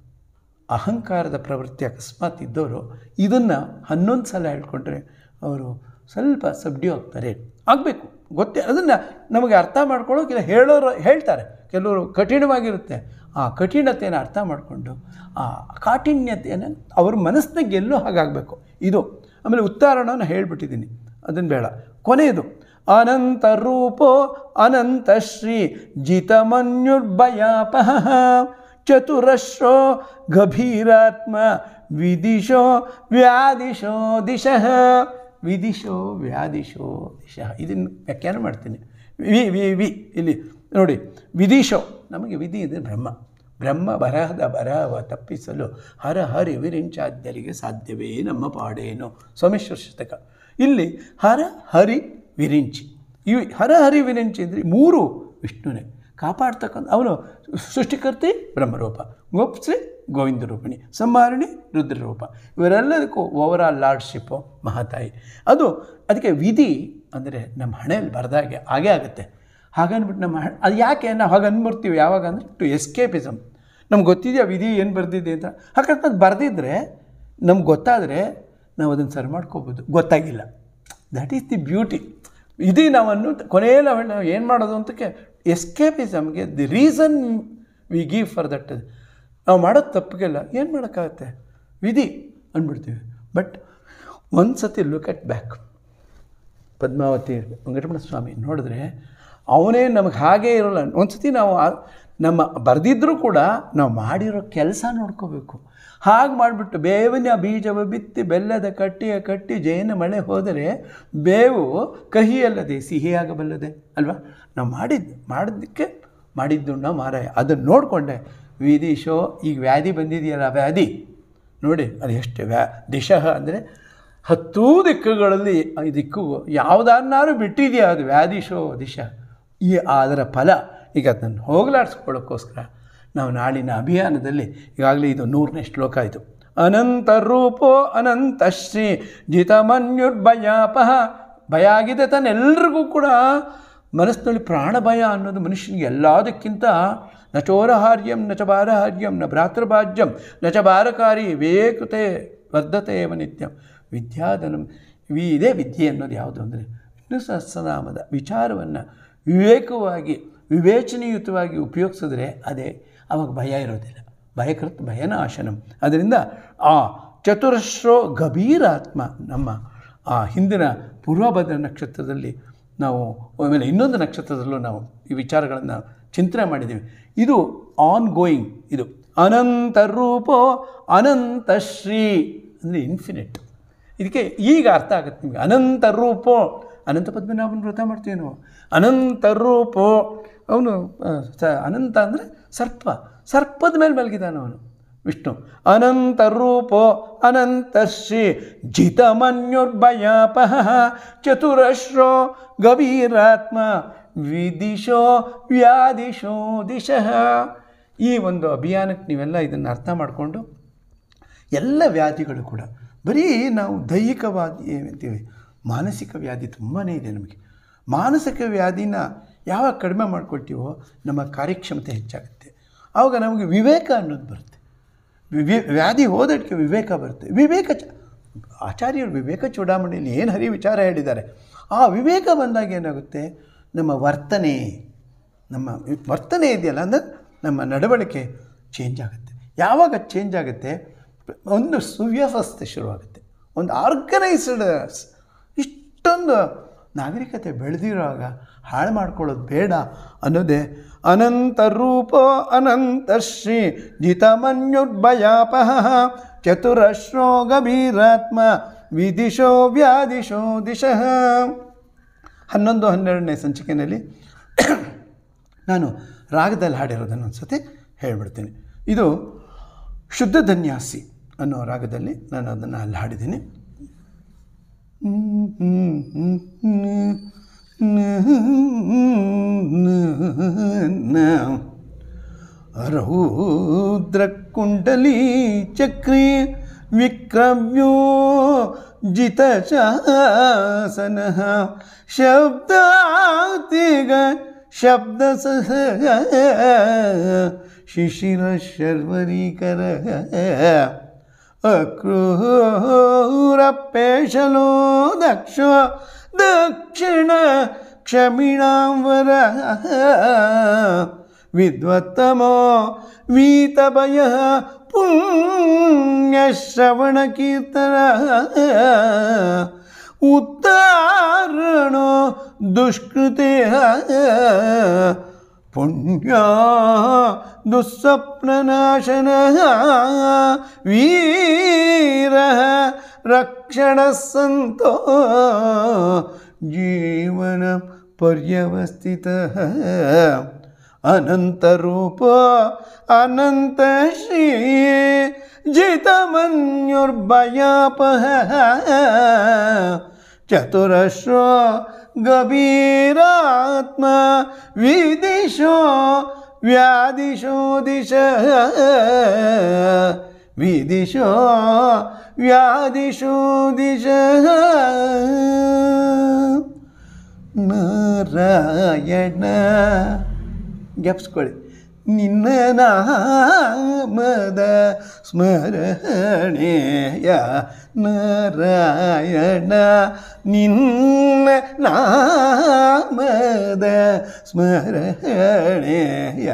ಅಹಂಕಾರದ ಪ್ರವೃತ್ತಿ ಅಕಸ್ಮಾತ್ ಇದ್ದವರು ಇದನ್ನು ಹನ್ನೊಂದು ಸಲ ಹೇಳ್ಕೊಂಡ್ರೆ ಅವರು ಸ್ವಲ್ಪ ಸಬ್ಡ್ಯೂ ಆಗ್ತಾರೆ ಆಗಬೇಕು ಗೊತ್ತೇ ಅದನ್ನು ನಮಗೆ ಅರ್ಥ ಮಾಡ್ಕೊಳ್ಳೋಕಿಲ್ಲ ಹೇಳೋರು ಹೇಳ್ತಾರೆ ಕೆಲವರು ಕಠಿಣವಾಗಿರುತ್ತೆ ಆ ಕಠಿಣತೆಯನ್ನು ಅರ್ಥ ಮಾಡಿಕೊಂಡು ಆ ಕಾಠಿಣ್ಯತೆಯನ್ನು ಅವ್ರ ಮನಸ್ಸಿನ ಗೆಲ್ಲೋ ಹಾಗಾಗಬೇಕು ಇದು ಆಮೇಲೆ ಉತ್ತಾರಣವನ್ನು ಹೇಳ್ಬಿಟ್ಟಿದ್ದೀನಿ ಅದನ್ನು ಬೇಡ ಕೊನೆಯದು ಅನಂತ ರೂಪೋ ಅನಂತ ಶ್ರೀ ಜಿತಮನ್ಯುರ್ಭಯಾಪಹ ಚತುರಶ್ರೋ ಗಭೀರಾತ್ಮ ವಿದಿಶೋ ವ್ಯಾದಿಶೋ ದಿಶಃ ವಿದಿಶೋ ವ್ಯಾದಿಶೋ ದಿಶಃ ಇದನ್ನು ವ್ಯಾಖ್ಯಾನ ಮಾಡ್ತೀನಿ ವಿ ವಿ ವಿ ಇಲ್ಲಿ ನೋಡಿ ವಿದಿಶೋ ನಮಗೆ ವಿಧಿ ಇದೆ ಬ್ರಹ್ಮ ಬ್ರಹ್ಮ ಬರಹದ ಬರಹವ ತಪ್ಪಿಸಲು ಹರ ಹರಿ ವಿರಿಂಚಾದ್ಯರಿಗೆ ಸಾಧ್ಯವೇ ನಮ್ಮ ಪಾಡೇನು ಸೋಮೇಶ್ವರ ಶತಕ ಇಲ್ಲಿ ಹರ ಹರಿ ವಿರಿಂಚಿ ಇವು ಹರ ಹರಿ ವಿರಿಂಚಿ ಅಂದರೆ ಮೂರು ವಿಷ್ಣುನೇ ಕಾಪಾಡ್ತಕ್ಕಂಥ ಅವನು ಸೃಷ್ಟಿಕರ್ತಿ ಬ್ರಹ್ಮರೂಪ ಗೋಪ್ಶ್ರೀ ಗೋವಿಂದ ರೂಪಿಣಿ ಸಂಹಾರಣಿ ರುದ್ರರೂಪ ಇವರೆಲ್ಲದಕ್ಕೂ ಓವರ್ ಆಲ್ ಲಾರ್ಡ್ಶಿಪ್ಪು ಮಹಾತಾಯಿ ಅದು ಅದಕ್ಕೆ ವಿಧಿ ಅಂದರೆ ನಮ್ಮ ಹಣೆಯಲ್ಲಿ ಬರೆದಾಗೆ ಹಾಗೇ ಆಗುತ್ತೆ ಹಾಗನ್ಬಿಟ್ಟು ನಮ್ಮ ಹ- ಅದು ಯಾಕೆ ನಾವು ಹಾಗೆ ಅಂದ್ಬಿಡ್ತೀವಿ ಯಾವಾಗ ಅಂದರೆ ಟು ಎಸ್ಕೇಪಿಸಮ್ ನಮ್ಗೆ ಗೊತ್ತಿದೆಯಾ ವಿಧಿ ಏನು ಬರೆದಿದೆ ಅಂತ ಅಕಸ್ಮಾತ್ ಬರೆದಿದ್ರೆ ನಮ್ಗೆ ಗೊತ್ತಾದರೆ ನಾವು ಅದನ್ನು ಸರಿ ಮಾಡ್ಕೋಬೋದು ಗೊತ್ತಾಗಿಲ್ಲ ದಟ್ ಈಸ್ ದಿ ಬ್ಯೂಟಿ ಇದು ನಾವನ್ನು ಕೊನೆಯಲ್ಲಿ ಅವಳು ನಾವು ಏನು ಮಾಡೋದು ಅಂತಕ್ಕೆ ಎಸ್ಕೇಪಿಸಮ್ಗೆ the reason we give for that ನಾವು ಮಾಡೋದು ತಪ್ಪಿಗೆಲ್ಲ ಏನು ಮಾಡೋಕ್ಕಾಗತ್ತೆ ವಿಧಿ ಅಂದ್ಬಿಡ್ತೀವಿ ಬಟ್ ಒಂದು ಸತಿ look at back Padmavathi Venkataramana Swami ನೋಡಿದ್ರೆ ಅವನೇ ನಮಗೆ ಹಾಗೇ ಇರೋಲ್ಲ ಒಂದು ಸತಿ ನಾವು ಆ- ನಮ್ಮ ಬರೆದಿದ್ರೂ ಕೂಡ ನಾವು ಮಾಡಿರೋ ಕೆಲಸ ನೋಡ್ಕೋಬೇಕು ಹಾಗೆ ಮಾಡಿಬಿಟ್ಟು ಬೇವಿನ ಬೀಜವ ಬಿತ್ತಿ ಬೆಲ್ಲದ ಕಟ್ಟಿಯ ಕಟ್ಟಿ ಜೇನ ಮಳೆ ಹೋದರೆ ಬೇವು ಕಹಿಯಲ್ಲದೆ ಸಿಹಿಯಾಗಬಲ್ಲದೆ ಅಲ್ವಾ ನಾವು ಮಾಡಿದ್ದು ಮಾಡಿದ್ದಕ್ಕೆ ಮಾಡಿದ್ದು ನಾವು ಮಾರಾಯ ಅದನ್ನು ನೋಡಿಕೊಂಡೆ ವಿದಿಶೋ ಈಗ ವ್ಯಾಧಿ ಬಂದಿದೆಯಲ್ಲ ವ್ಯಾಧಿ ನೋಡಿ ಅದು ಎಷ್ಟು ವ್ಯಾ ದಿಶಃ ಅಂದರೆ ಹತ್ತೂ ದಿಕ್ಕುಗಳಲ್ಲಿ ಈ ದಿಕ್ಕು ಯಾವುದನ್ನಾರು ಬಿಟ್ಟಿದೆಯಾ ಅದು ವ್ಯಾಧಿಶೋ ದಿಶ ಈ ಅದರ ಫಲ ಈಗ ಅದನ್ನು ಹೋಗಲಾಡಿಸ್ಕೊಳ್ಳೋಕ್ಕೋಸ್ಕರ ನಾವು ನಾಳಿನ ಅಭಿಯಾನದಲ್ಲಿ ಈಗಾಗಲೇ ಇದು ನೂರನೇ ಶ್ಲೋಕ ಇದು ಅನಂತ ರೂಪೋ ಅನಂತ ಶ್ರೀ ಜಿತಮನ್ಯುರ್ಭಯಾಪಹ ಭಯ ಆಗಿದೆ ತಾನೆಲ್ಲರಿಗೂ ಕೂಡ ಮನಸ್ಸಿನಲ್ಲಿ ಪ್ರಾಣ ಭಯ ಅನ್ನೋದು ಮನುಷ್ಯನಿಗೆ ಎಲ್ಲದಕ್ಕಿಂತ ನ ಚೋರಹಾರ್ಯಂ ನ ಚ ಬಾರಹಾರ್ಯಂ ನ ಭ್ರಾತೃಭಾಜ್ಯಂ ನ ಚ ಬಾರಕಾರಿ ವಿವೇಕತೆ ವರ್ಧತೆ ಏವ ನಿತ್ಯಂ ವಿದ್ಯಾಧನಂ ವಿ ಇದೇ ವಿದ್ಯೆ ಅನ್ನೋದು ಯಾವುದು ಅಂದರೆ ವಿಷ್ಣು ಸಹಸ್ರನಾಮದ ವಿಚಾರವನ್ನು ವಿವೇಕವಾಗಿ ವಿವೇಚನೆಯುತವಾಗಿ ಉಪಯೋಗಿಸಿದ್ರೆ ಅದೇ ಅವಾಗ ಭಯ ಇರೋದಿಲ್ಲ ಭಯಕೃತ್ ಭಯನಾಶನಂ ಅದರಿಂದ ಆ ಚತುರಶ್ರೋ ಗಭೀರಾತ್ಮ ನಮ್ಮ ಆ ಹಿಂದಿನ ಪೂರ್ವಭದ್ರ ನಕ್ಷತ್ರದಲ್ಲಿ ನಾವು ಆಮೇಲೆ ಇನ್ನೊಂದು ನಕ್ಷತ್ರದಲ್ಲೂ ನಾವು ಈ ವಿಚಾರಗಳನ್ನು ಚಿಂತನೆ ಮಾಡಿದ್ದೀವಿ ಇದು ಆನ್ ಗೋಯಿಂಗ್ ಇದು ಅನಂತ ರೂಪೋ ಅನಂತ ಶ್ರೀ ಅಂದರೆ ಇನ್ಫಿನಿಟ್ ಇದಕ್ಕೆ ಈಗ ಅರ್ಥ ಆಗುತ್ತೆ ನಿಮಗೆ ಅನಂತ ರೂಪೋ ಅನಂತ ಪದ್ಮನಾಭನ ವ್ರತ ಮಾಡ್ತೀವಿ ನಾವು ಅನಂತ ರೂಪೋ ಅವನು ಆ, ಸ- ಅನಂತ ಅಂದರೆ ಸರ್ಪ ಸರ್ಪದ ಮೇಲೆ ಮಲಗಿದಾನ ಅವನು ವಿಷ್ಣು ಅನಂತ ರೂಪೋ ಅನಂತ ಶ್ರೀ ಜಿತಮನ್ಯುರ್ಭಯಾಪಹ ಚತುರಶ್ರೋ ಗಭೀರಾತ್ಮ ವಿದಿಶೋ ವ್ಯಾದಿಶೋ ದಿಶಃ ಈ ಒಂದು ಅಭಿಯಾನಕ್ಕೆ ನೀವೆಲ್ಲ ಇದನ್ನು ಅರ್ಥ ಮಾಡಿಕೊಂಡು ಎಲ್ಲ ವ್ಯಾಧಿಗಳು ಕೂಡ ಬರೀ ನಾವು ದೈಹಿಕವಾದಿ ಅಂತೀವಿ ಮಾನಸಿಕ ವ್ಯಾಧಿ ತುಂಬಾ ಇದೆ ನಮಗೆ ಮಾನಸಿಕ ವ್ಯಾಧಿನ ಯಾವಾಗ ಕಡಿಮೆ ಮಾಡ್ಕೊಳ್ತೀವೋ ನಮ್ಮ ಕಾರ್ಯಕ್ಷಮತೆ ಹೆಚ್ಚಾಗುತ್ತೆ ಆವಾಗ ನಮಗೆ ವಿವೇಕ ಅನ್ನೋದು ಬರುತ್ತೆ ವಿವೇ ವ್ಯಾಧಿ ಹೋದಕ್ಕೆ ವಿವೇಕ ಬರುತ್ತೆ ವಿವೇಕ ಚ ಆಚಾರ್ಯರು ವಿವೇಕ ಚೂಡಾಮಣಿಯಲ್ಲಿ ಏನು ಹರಿ ವಿಚಾರ ಹೇಳಿದ್ದಾರೆ ಆ ವಿವೇಕ ಬಂದಾಗ ಏನಾಗುತ್ತೆ ನಮ್ಮ ವರ್ತನೆ ನಮ್ಮ ವರ್ತನೆ ಇದೆಯಲ್ಲ ಅಂದರೆ ನಮ್ಮ ನಡವಳಿಕೆ ಚೇಂಜ್ ಆಗುತ್ತೆ ಯಾವಾಗ ಚೇಂಜ್ ಆಗುತ್ತೆ ಒಂದು ಸುವ್ಯವಸ್ಥೆ ಶುರುವಾಗುತ್ತೆ ಒಂದು ಆರ್ಗನೈಸ್ಡ್ ಇಷ್ಟೊಂದು ನಾಗರಿಕತೆ ಬೆಳೆದಿರುವಾಗ ಹಾಳು ಮಾಡ್ಕೊಳ್ಳೋದು ಬೇಡ ಅನ್ನೋದೇ ಅನಂತ ರೂಪ ಅನಂತ ಶ್ರೀ ಜಿತಮನ್ಯುರ್ಭಯಾಪಹ ಚತುರಶ್ರೋ ಗಭೀರಾತ್ಮ ವಿದಿಶೋ ವ್ಯಾದಿಶೋ ದಿಶಃ ಹನ್ನೊಂದು ಹನ್ನೆರಡನೇ ಸಂಚಿಕೆಯಲ್ಲಿ ನಾನು ರಾಗದಲ್ಲಿ ಹಾಡಿರೋದನ್ನು ಒಂದು ಸತಿ ಹೇಳ್ಬಿಡ್ತೀನಿ ಇದು ಶುದ್ಧ ಧನ್ಯಾಸಿ ಅನ್ನೋ ರಾಗದಲ್ಲಿ ನಾನು ಅದನ್ನು ಅಲ್ಲಿ ಹಾಡಿದ್ದೀನಿ ರೌದ್ರಕುಂಡಲಿ ಚಕ್ರಿ ವಿಕ್ರಮ್ಯೋ ಜಿತಶಾಸನ ಶಬ್ದಾತಿಗ ಶಬ್ದ ಸಹ ಶಿಶಿರ ಶರ್ವರೀಕರ ಅಕ್ರೂರಪೇಶಲೋ ದಕ್ಷ ದಕ್ಷಿಣ ಕ್ಷಮಿಣಾಂಬರ ವಿದ್ವತ್ತಮೋ ವೀತಭಯ ಪುಣ್ಯಶ್ರವಣಕೀರ್ತನ ಉತ್ತಾರಣೋ ದುಷ್ಕೃತೆ ಪುಣ್ಯ ದುಸ್ವಪ್ನನಾಶನ ವೀರ ರಕ್ಷಣ ಸಂತೋ ಜೀವನ ಪರ್ಯವಸ್ಥಿತ ಅನಂತರೂಪ ಅನಂತ ಶ್ರೀ ಜಿತಮನ್ಯುರ್ಭಯಾಪಹ ಚತುರಶ್ವ ಗಭೀರಾತ್ಮ ವಿದಿಶೋ ವ್ಯಾದಿಶೋ ದಿಶ ವಿದಿಶೋ ವ್ಯಾದಿಶೋ ದಿಶ ನಾರಾಯಣ ಜ್ಞಾಪಿಸ್ಕೊಳ್ಳಿ ನಿನ್ನ ನಾಮದ ಸ್ಮರಣೆಯ ನಾರಾಯಣ ನಿನ್ನ ನಾಮದ ಸ್ಮರಣೆಯ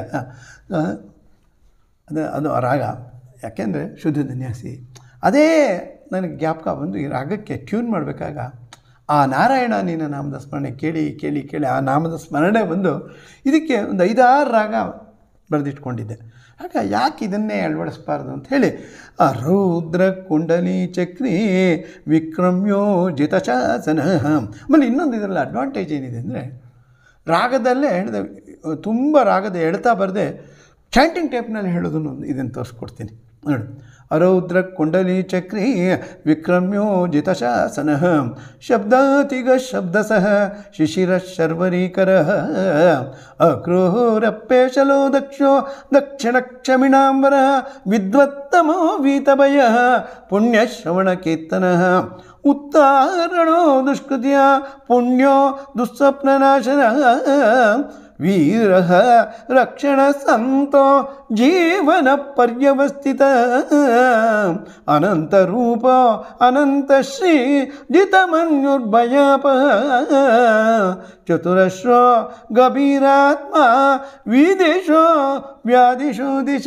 ಅದು ಅದು ಆ ರಾಗ ಯಾಕೆಂದರೆ ಶುದ್ಧ ಧನ್ಯಾಸಿ ಅದೇ ನನಗೆ ಜ್ಞಾಪಕ ಬಂದು ಈ ರಾಗಕ್ಕೆ ಟ್ಯೂನ್ ಮಾಡಬೇಕಾಗ ಆ ನಾರಾಯಣ ನಿನ್ನ ನಾಮದ ಸ್ಮರಣೆ ಕೇಳಿ ಕೇಳಿ ಕೇಳಿ ಆ ನಾಮದ ಸ್ಮರಣೆ ಬಂದು ಇದಕ್ಕೆ ಒಂದು ಐದಾರು ರಾಗ ಬರೆದಿಟ್ಕೊಂಡಿದ್ದೆ ಆಗ ಯಾಕೆ ಇದನ್ನೇ ಅಳವಡಿಸ್ಬಾರ್ದು ಅಂತ ಹೇಳಿ ಆ ರೌದ್ರ ಕುಂಡಲಿ ಚಕ್ರಿ ವಿಕ್ರಮ್ಯೋಜಿತ ಶಾಸನ ಆಮೇಲೆ ಇನ್ನೊಂದು ಇದರಲ್ಲಿ ಅಡ್ವಾಂಟೇಜ್ ಏನಿದೆ ಅಂದರೆ ರಾಗದಲ್ಲೇ ಹೇಳಿದೆ ತುಂಬ ರಾಗದ ಎಳ್ತಾ ಬರದೆ ಚಾಂಟಿಂಗ್ ಟೈಪ್ನಲ್ಲಿ ಹೇಳೋದನ್ನು ಒಂದು ಇದನ್ನು ತೋರಿಸ್ಕೊಡ್ತೀನಿ ನೋಡಿ ಅರೌದ್ರ ಕುಂಡಲಿ ಚಕ್ರಿ ವಿಕ್ರಮ್ಯೋ ಜಿತಶಾಸನ ಶಬ್ದಾತಿಗ ಶಬ್ದ ಸಹ ಶಿಶಿರ ಶರ್ವರೀಕರ ಅಕ್ರೂರಪ್ಪೇಶಲೋ ದಕ್ಷೋ ದಕ್ಷಿಣ ಕ್ಷಮಿಣಾಂಬರ ವಿದ್ವತ್ತಮೋ ವೀತಭಯ ಪುಣ್ಯಶ್ರವಣ ಕೀರ್ತನ ಉತ್ತಾರಣೋ ದುಷ್ಕೃತಿಯ ಪುಣ್ಯೋ ದುಸ್ವಪ್ನನಾಶನ ವೀರ ರಕ್ಷಣ ಸಂತೋ ಜೀವನ ಪರ್ಯವಸ್ಥಿತ ಅನಂತ ರೂಪ ಅನಂತ ಶ್ರೀ ಜಿತಮನ್ಯುರ್ಭಯಾಪ ಚತುರಶ್ರೋ ಗಭೀರಾತ್ಮ ವಿದಿಶೋ ವ್ಯಾಧಿಶೋ ದಿಶ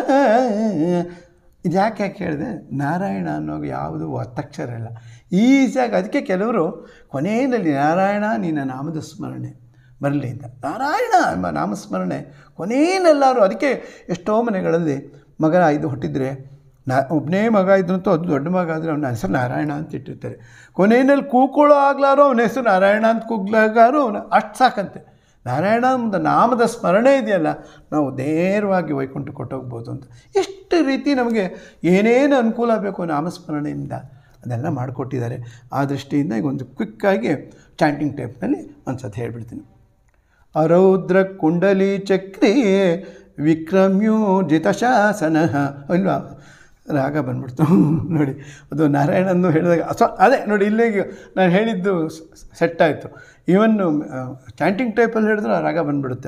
ಇದು ಯಾಕೆ ಯಾಕೆ ಹೇಳಿದೆ ನಾರಾಯಣ ಅನ್ನೋ ಯಾವುದು ಒತ್ತಕ್ಷರ ಇಲ್ಲ ಈಸಿಯಾಗಿ ಅದಕ್ಕೆ ಕೆಲವರು ಕೊನೆಯಲ್ಲಿ ನಾರಾಯಣ ನಿನ್ನ ನಾಮದ ಸ್ಮರಣೆ ಬರಲಿ ಅಂತ ನಾರಾಯಣ ಎಂಬ ನಾಮಸ್ಮರಣೆ ಕೊನೆಯಲ್ಲೆಲ್ಲರೂ ಅದಕ್ಕೆ ಎಷ್ಟೋ ಮನೆಗಳಲ್ಲಿ ಮಗ ಇದು ಹುಟ್ಟಿದರೆ ನಾ ಒಬ್ಬನೇ ಮಗ ಇದ್ರಂತೂ ಅದು ದೊಡ್ಡ ಮಗ ಆದರೆ ಅವನ ಹೆಸರು ನಾರಾಯಣ ಅಂತ ಇಟ್ಟಿರ್ತಾರೆ ಕೊನೆಯಲ್ಲಿ ಕೂಕೊಳ್ಳೋ ಆಗ್ಲಾರೋ ಅವನ ಹೆಸರು ನಾರಾಯಣ ಅಂತ ಕೂಗ್ಲಾಗಾರೋ ಅವನು ಅಷ್ಟು ಸಾಕಂತೆ ನಾರಾಯಣ ಒಂದು ನಾಮದ ಸ್ಮರಣೆ ಇದೆಯಲ್ಲ ನಾವು ನೇರವಾಗಿ ವೈಕುಂಠ ಕೊಟ್ಟೋಗ್ಬೋದು ಅಂತ ಎಷ್ಟು ರೀತಿ ನಮಗೆ ಏನೇನು ಅನುಕೂಲ ಬೇಕು ನಾಮಸ್ಮರಣೆಯಿಂದ ಅದೆಲ್ಲ ಮಾಡಿಕೊಟ್ಟಿದ್ದಾರೆ ಆ ದೃಷ್ಟಿಯಿಂದ ಈಗ ಒಂದು ಕ್ವಿಕ್ಕಾಗಿ ಚಾಂಟಿಂಗ್ ಟೈಪ್ನಲ್ಲಿ ಒಂದು ಸತಿ ಹೇಳ್ಬಿಡ್ತೀನಿ ಅರೌದ್ರ ಕುಂಡಲಿ ಚಕ್ರಿ ವಿಕ್ರಮ್ಯೋಜಿತ ಶಾಸನ ಅಲ್ವಾ ರಾಗ ಬಂದ್ಬಿಡ್ತು ನೋಡಿ ಅದು ನಾರಾಯಣಂದು ಹೇಳಿದಾಗ ಸೊ ಅದೇ ನೋಡಿ ಇಲ್ಲಿಗೆ ನಾನು ಹೇಳಿದ್ದು ಸೆಟ್ ಆಯಿತು ಈವನ್ನು ಚಾಂಟಿಂಗ್ ಟೈಪಲ್ಲಿ ಹೇಳಿದ್ರೆ ಆ ರಾಗ ಬಂದ್ಬಿಡುತ್ತೆ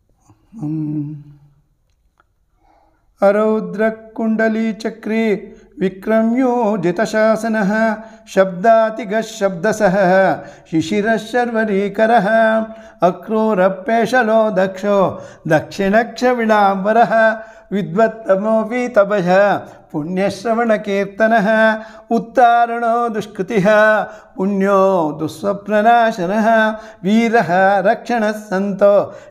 ಅರೌದ್ರ ಕುಂಡಲಿ ಚಕ್ರಿ ವಿಕ್ರಮ್ಯೋಜಿತಶಾಸನಃ ಶಬ್ದಾತಿಗಶಬ್ದಸಃ ಶಿಶಿರಶರ್ವರೀಕರः ಅಕ್ರೂರಪ್ಪೇಶಲೋ ದಕ್ಷೋ ದಕ್ಷಿಣಕ್ಷವಿಳಾಂಬರः ವಿದ್ವತ್ತಮೋ ವೀತಭಯ ಪುಣ್ಯಶ್ರವಣಕೀರ್ತನಃ ಉತ್ತಾರಣೋ ದುಷ್ಕೃತಿಃ ಪುಣ್ಯೋ ದುಸ್ವಪ್ನನಾಶನಃ ವೀರಃ ರಕ್ಷಣಃ ಸಂತೋ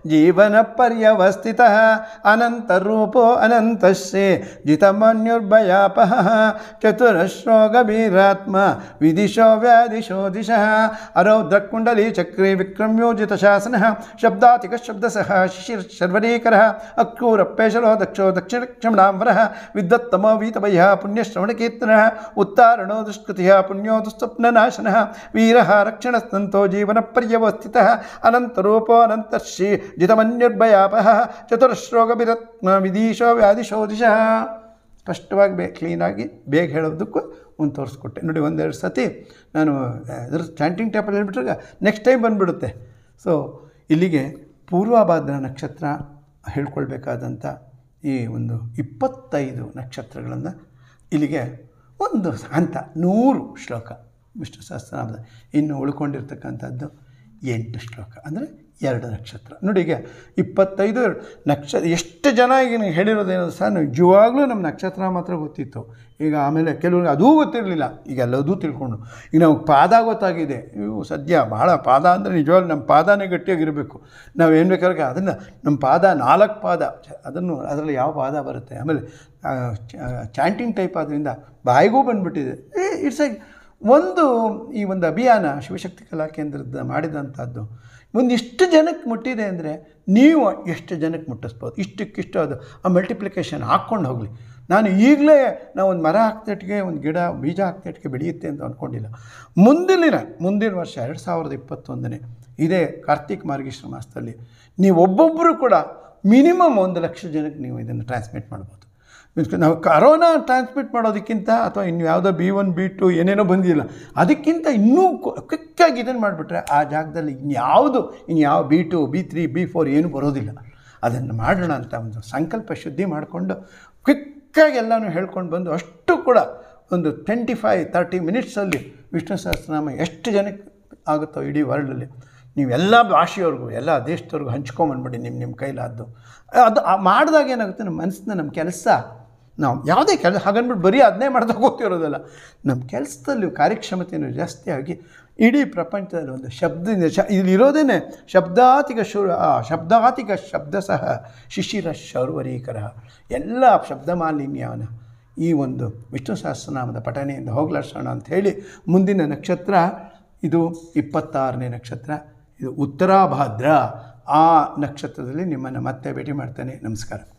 ಜೀವನಪರ್ಯವಸ್ಥಿತಃ ಅನಂತರೂಪೋ ಅನಂತಶ್ರೇ ಜಿತಮನ್ಯುರ್ಭಯಾಪಹಃ ಚತುರಶ್ರೋಗಭೀರಾತ್ಮ ವಿದಿಶೋ ವ್ಯಾದಿಶೋ ದಿಶಃ ಅರೌದ್ರಕುಂಡಲಿ ಚಕ್ರೆ ವಿಕ್ರಮ್ಯೋಜಿತಶಾಸನಃ ಶಬ್ದಾತಿಕಶಬ್ದಸಃ ಶಿಶಿರ್ಶರ್ವರೀಕರः ಅಕ್ರೂರಪ್ಪೇಶಲೋ ದಕ್ಷೋ ದಕ್ಷಿಣಕ್ಷಮಣಾಂಬರः ವಿದ್ವತ್ತಮ ವೀತಭಯ ಪುಣ್ಯಶ್ರವಣಕೀರ್ತನಃ ಉತ್ತಾರಣೋ ದುಷ್ಕೃತಿಯ ಪುಣ್ಯೋ ದುಸ್ತಪ್ನನಾಶನಃ ವೀರಃ ರಕ್ಷಣಸ್ತಂತೋ ಜೀವನಪರ್ಯವಸ್ಥಿತಃ ಅನಂತರೂಪೋ ಅನಂತರ್ಷಿ ಜಿತಮನ್ಯುರ್ಭಯಾಪಃ ಚತುರಶ್ರೋಗಭಿರತ್ಮ ವಿದೀಶೋ ವ್ಯಾದಿಶೋ ದಿಶಃ ಸ್ಪಷ್ಟವಾಗಿ ಬೇ ಕ್ಲೀನಾಗಿ ಬೇಗ ಹೇಳೋದಕ್ಕೂ ಒಂದು ತೋರಿಸ್ಕೊಟ್ಟೆ ನೋಡಿ ಒಂದೆರಡು ಸತಿ ನಾನು ಅದ್ರ ಚಾಂಟಿಂಗ್ ಟೈಪಲ್ಲಿ ಹೇಳ್ಬಿಟ್ರಾಗ ನೆಕ್ಸ್ಟ್ ಟೈಮ್ ಬಂದುಬಿಡುತ್ತೆ ಸೊ ಇಲ್ಲಿಗೆ ಪೂರ್ವಭಾದ್ರ ನಕ್ಷತ್ರ ಹೇಳ್ಕೊಳ್ಬೇಕಾದಂಥ ಈ ಒಂದು ಇಪ್ಪತ್ತೈದು ನಕ್ಷತ್ರಗಳನ್ನು ಇಲ್ಲಿಗೆ ಒಂದು ಹಂತ ನೂರು ಶ್ಲೋಕ ವಿಷ್ಣು ಸಹಸ್ರನಾಮದ ಇನ್ನು ಉಳ್ಕೊಂಡಿರ್ತಕ್ಕಂಥದ್ದು ಎಂಟು ಶ್ಲೋಕ ಅಂದರೆ ಎರಡು ನಕ್ಷತ್ರ ನೋಡಿ ಈಗ ಇಪ್ಪತ್ತೈದು ನಕ್ಷ ಎಷ್ಟು ಜನ ಈಗ ನೀವು ಹೇಳಿರೋದೇನೋ ಸಹ ನಿಜವಾಗ್ಲೂ ನಮ್ಮ ನಕ್ಷತ್ರ ಮಾತ್ರ ಗೊತ್ತಿತ್ತು ಈಗ ಆಮೇಲೆ ಕೆಲವ್ರಿಗೆ ಅದೂ ಗೊತ್ತಿರಲಿಲ್ಲ ಈಗ ಎಲ್ಲದೂ ತಿಳ್ಕೊಂಡು ಈಗ ನಾವು ಪಾದ ಗೊತ್ತಾಗಿದೆ ಇವು ಸದ್ಯ ಭಾಳ ಪಾದ ಅಂದರೆ ನಿಜವಾಗ್ಲೂ ನಮ್ಮ ಪಾದನೇ ಗಟ್ಟಿಯಾಗಿರಬೇಕು ನಾವು ಏನು ಬೇಕಾದ್ರೆ ಅದನ್ನು ನಮ್ಮ ಪಾದ ನಾಲ್ಕು ಪಾದ ಚ- ಅದನ್ನು ಅದರಲ್ಲಿ ಯಾವ ಪಾದ ಬರುತ್ತೆ ಆಮೇಲೆ ಚಾಂಟಿಂಗ್ ಟೈಪ್ ಆದ್ದರಿಂದ ಬಾಯಿಗೂ ಬಂದುಬಿಟ್ಟಿದೆ ಇಟ್ಸ್ ಎ ಒಂದು ಈ ಒಂದು ಅಭಿಯಾನ ಶಿವಶಕ್ತಿ ಕಲಾ ಕೇಂದ್ರದ ಮಾಡಿದಂಥದ್ದು ಒಂದಿಷ್ಟು ಜನಕ್ಕೆ ಮುಟ್ಟಿದೆ ಅಂದರೆ ನೀವು ಎಷ್ಟು ಜನಕ್ಕೆ ಮುಟ್ಟಿಸ್ಬೋದು ಇಷ್ಟಕ್ಕಿಷ್ಟು ಅದು ಆ ಮಲ್ಟಿಪ್ಲಿಕೇಶನ್ ಹಾಕ್ಕೊಂಡು ಹೋಗಲಿ ನಾನು ಈಗಲೇ ನಾವು ಒಂದು ಮರ ಹಾಕ್ತಿಟ್ಟಿಗೆ ಒಂದು ಗಿಡ ಬೀಜ ಹಾಕ್ತಿಟ್ಟಿಗೆ ಬೆಳೆಯುತ್ತೆ ಅಂತ ಅಂದ್ಕೊಂಡಿಲ್ಲ ಮುಂದಿನ ಮುಂದಿನ ವರ್ಷ ಎರಡು ಸಾವಿರದ ಇಪ್ಪತ್ತೊಂದನೇ ಇದೇ ಕಾರ್ತಿಕ್ ಮಾರ್ಗೇಶ್ವರ ಮಾಸದಲ್ಲಿ ನೀವು ಒಬ್ಬೊಬ್ಬರು ಕೂಡ ಮಿನಿಮಮ್ ಒಂದು ಲಕ್ಷ ಜನಕ್ಕೆ ನೀವು ಇದನ್ನು ಟ್ರಾನ್ಸ್ಮಿಟ್ ಮಾಡ್ಬೋದು ಮೀನ್ಸ್ ನಾವು ಕರೋನಾ ಟ್ರಾನ್ಸ್ಮಿಟ್ ಮಾಡೋದಕ್ಕಿಂತ ಅಥವಾ ಇನ್ನು ಯಾವುದೋ ಬಿ ಒನ್ ಬಿ ಟು ಏನೇನೋ ಬಂದಿಲ್ಲ ಅದಕ್ಕಿಂತ ಇನ್ನೂ ಕ್ವಿಕ್ಕಾಗಿ ಇದನ್ನು ಮಾಡಿಬಿಟ್ರೆ ಆ ಜಾಗದಲ್ಲಿ ಇನ್ಯಾವುದು ಇನ್ಯಾವ B two B three B four ಏನು ಬರೋದಿಲ್ಲ ಅದನ್ನು ಮಾಡೋಣ ಅಂತ ಒಂದು ಸಂಕಲ್ಪ ಶುದ್ಧಿ ಮಾಡಿಕೊಂಡು ಕ್ವಿಕ್ಕಾಗಿ ಎಲ್ಲನೂ ಹೇಳ್ಕೊಂಡು ಬಂದು ಅಷ್ಟು ಕೂಡ ಒಂದು ಟ್ವೆಂಟಿ ಫೈವ್ ತರ್ಟಿ ಮಿನಿಟ್ಸಲ್ಲಿ ವಿಷ್ಣು ಸಹಸ್ರನಾಮ ಎಷ್ಟು ಜನಕ್ಕೆ ಆಗುತ್ತೋ ಇಡೀ ವರ್ಲ್ಡಲ್ಲಿ ನೀವೆಲ್ಲ ಭಾಷೆಯವ್ರಿಗೂ ಎಲ್ಲ ದೇಶದವ್ರಿಗೂ ಹಂಚ್ಕೊಂಬಂದ್ಬಿಡಿ ನಿಮ್ಮ ನಿಮ್ಮ ಕೈಲಾದ್ದು ಅದು ಆ ಮಾಡಿದಾಗ ಏನಾಗುತ್ತೆ ನಮ್ಮ ಮನಸ್ಸಿನ ನಮ್ಮ ಕೆಲಸ ನಾವು ಯಾವುದೇ ಕೆಲಸ ಹಾಗನ್ಬಿಟ್ಟು ಬರೀ ಅದನ್ನೇ ಮಾಡ್ತಾ ಹೋಗ್ತಿರೋದಲ್ಲ ನಮ್ಮ ಕೆಲಸದಲ್ಲಿ ಕಾರ್ಯಕ್ಷಮತೆಯನ್ನು ಜಾಸ್ತಿ ಆಗಿ ಇಡೀ ಪ್ರಪಂಚದಲ್ಲಿ ಒಂದು ಶಬ್ದದಿಂದ ಶ ಇಲ್ಲಿರೋದೇ ಶಬ್ದಾತಿಕ ಶುರು ಆ ಶಬ್ದಾತಿಕ ಶಬ್ದ ಸಹ ಶಿಶಿರ ಶೌರ್ವರೀಕರ ಎಲ್ಲ ಶಬ್ದ ಮಾಲಿನ್ಯವನ್ನು ಈ ಒಂದು ವಿಷ್ಣು ಸಹಸ್ರನಾಮದ ಪಠಣೆಯಿಂದ ಹೋಗ್ಲಾಡ್ಸೋಣ ಅಂತ ಹೇಳಿ ಮುಂದಿನ ನಕ್ಷತ್ರ ಇದು ಇಪ್ಪತ್ತಾರನೇ ನಕ್ಷತ್ರ ಇದು ಉತ್ತರಾಭಾದ್ರ ಆ ನಕ್ಷತ್ರದಲ್ಲಿ ನಿಮ್ಮನ್ನು ಮತ್ತೆ ಭೇಟಿ ಮಾಡ್ತೇನೆ ನಮಸ್ಕಾರ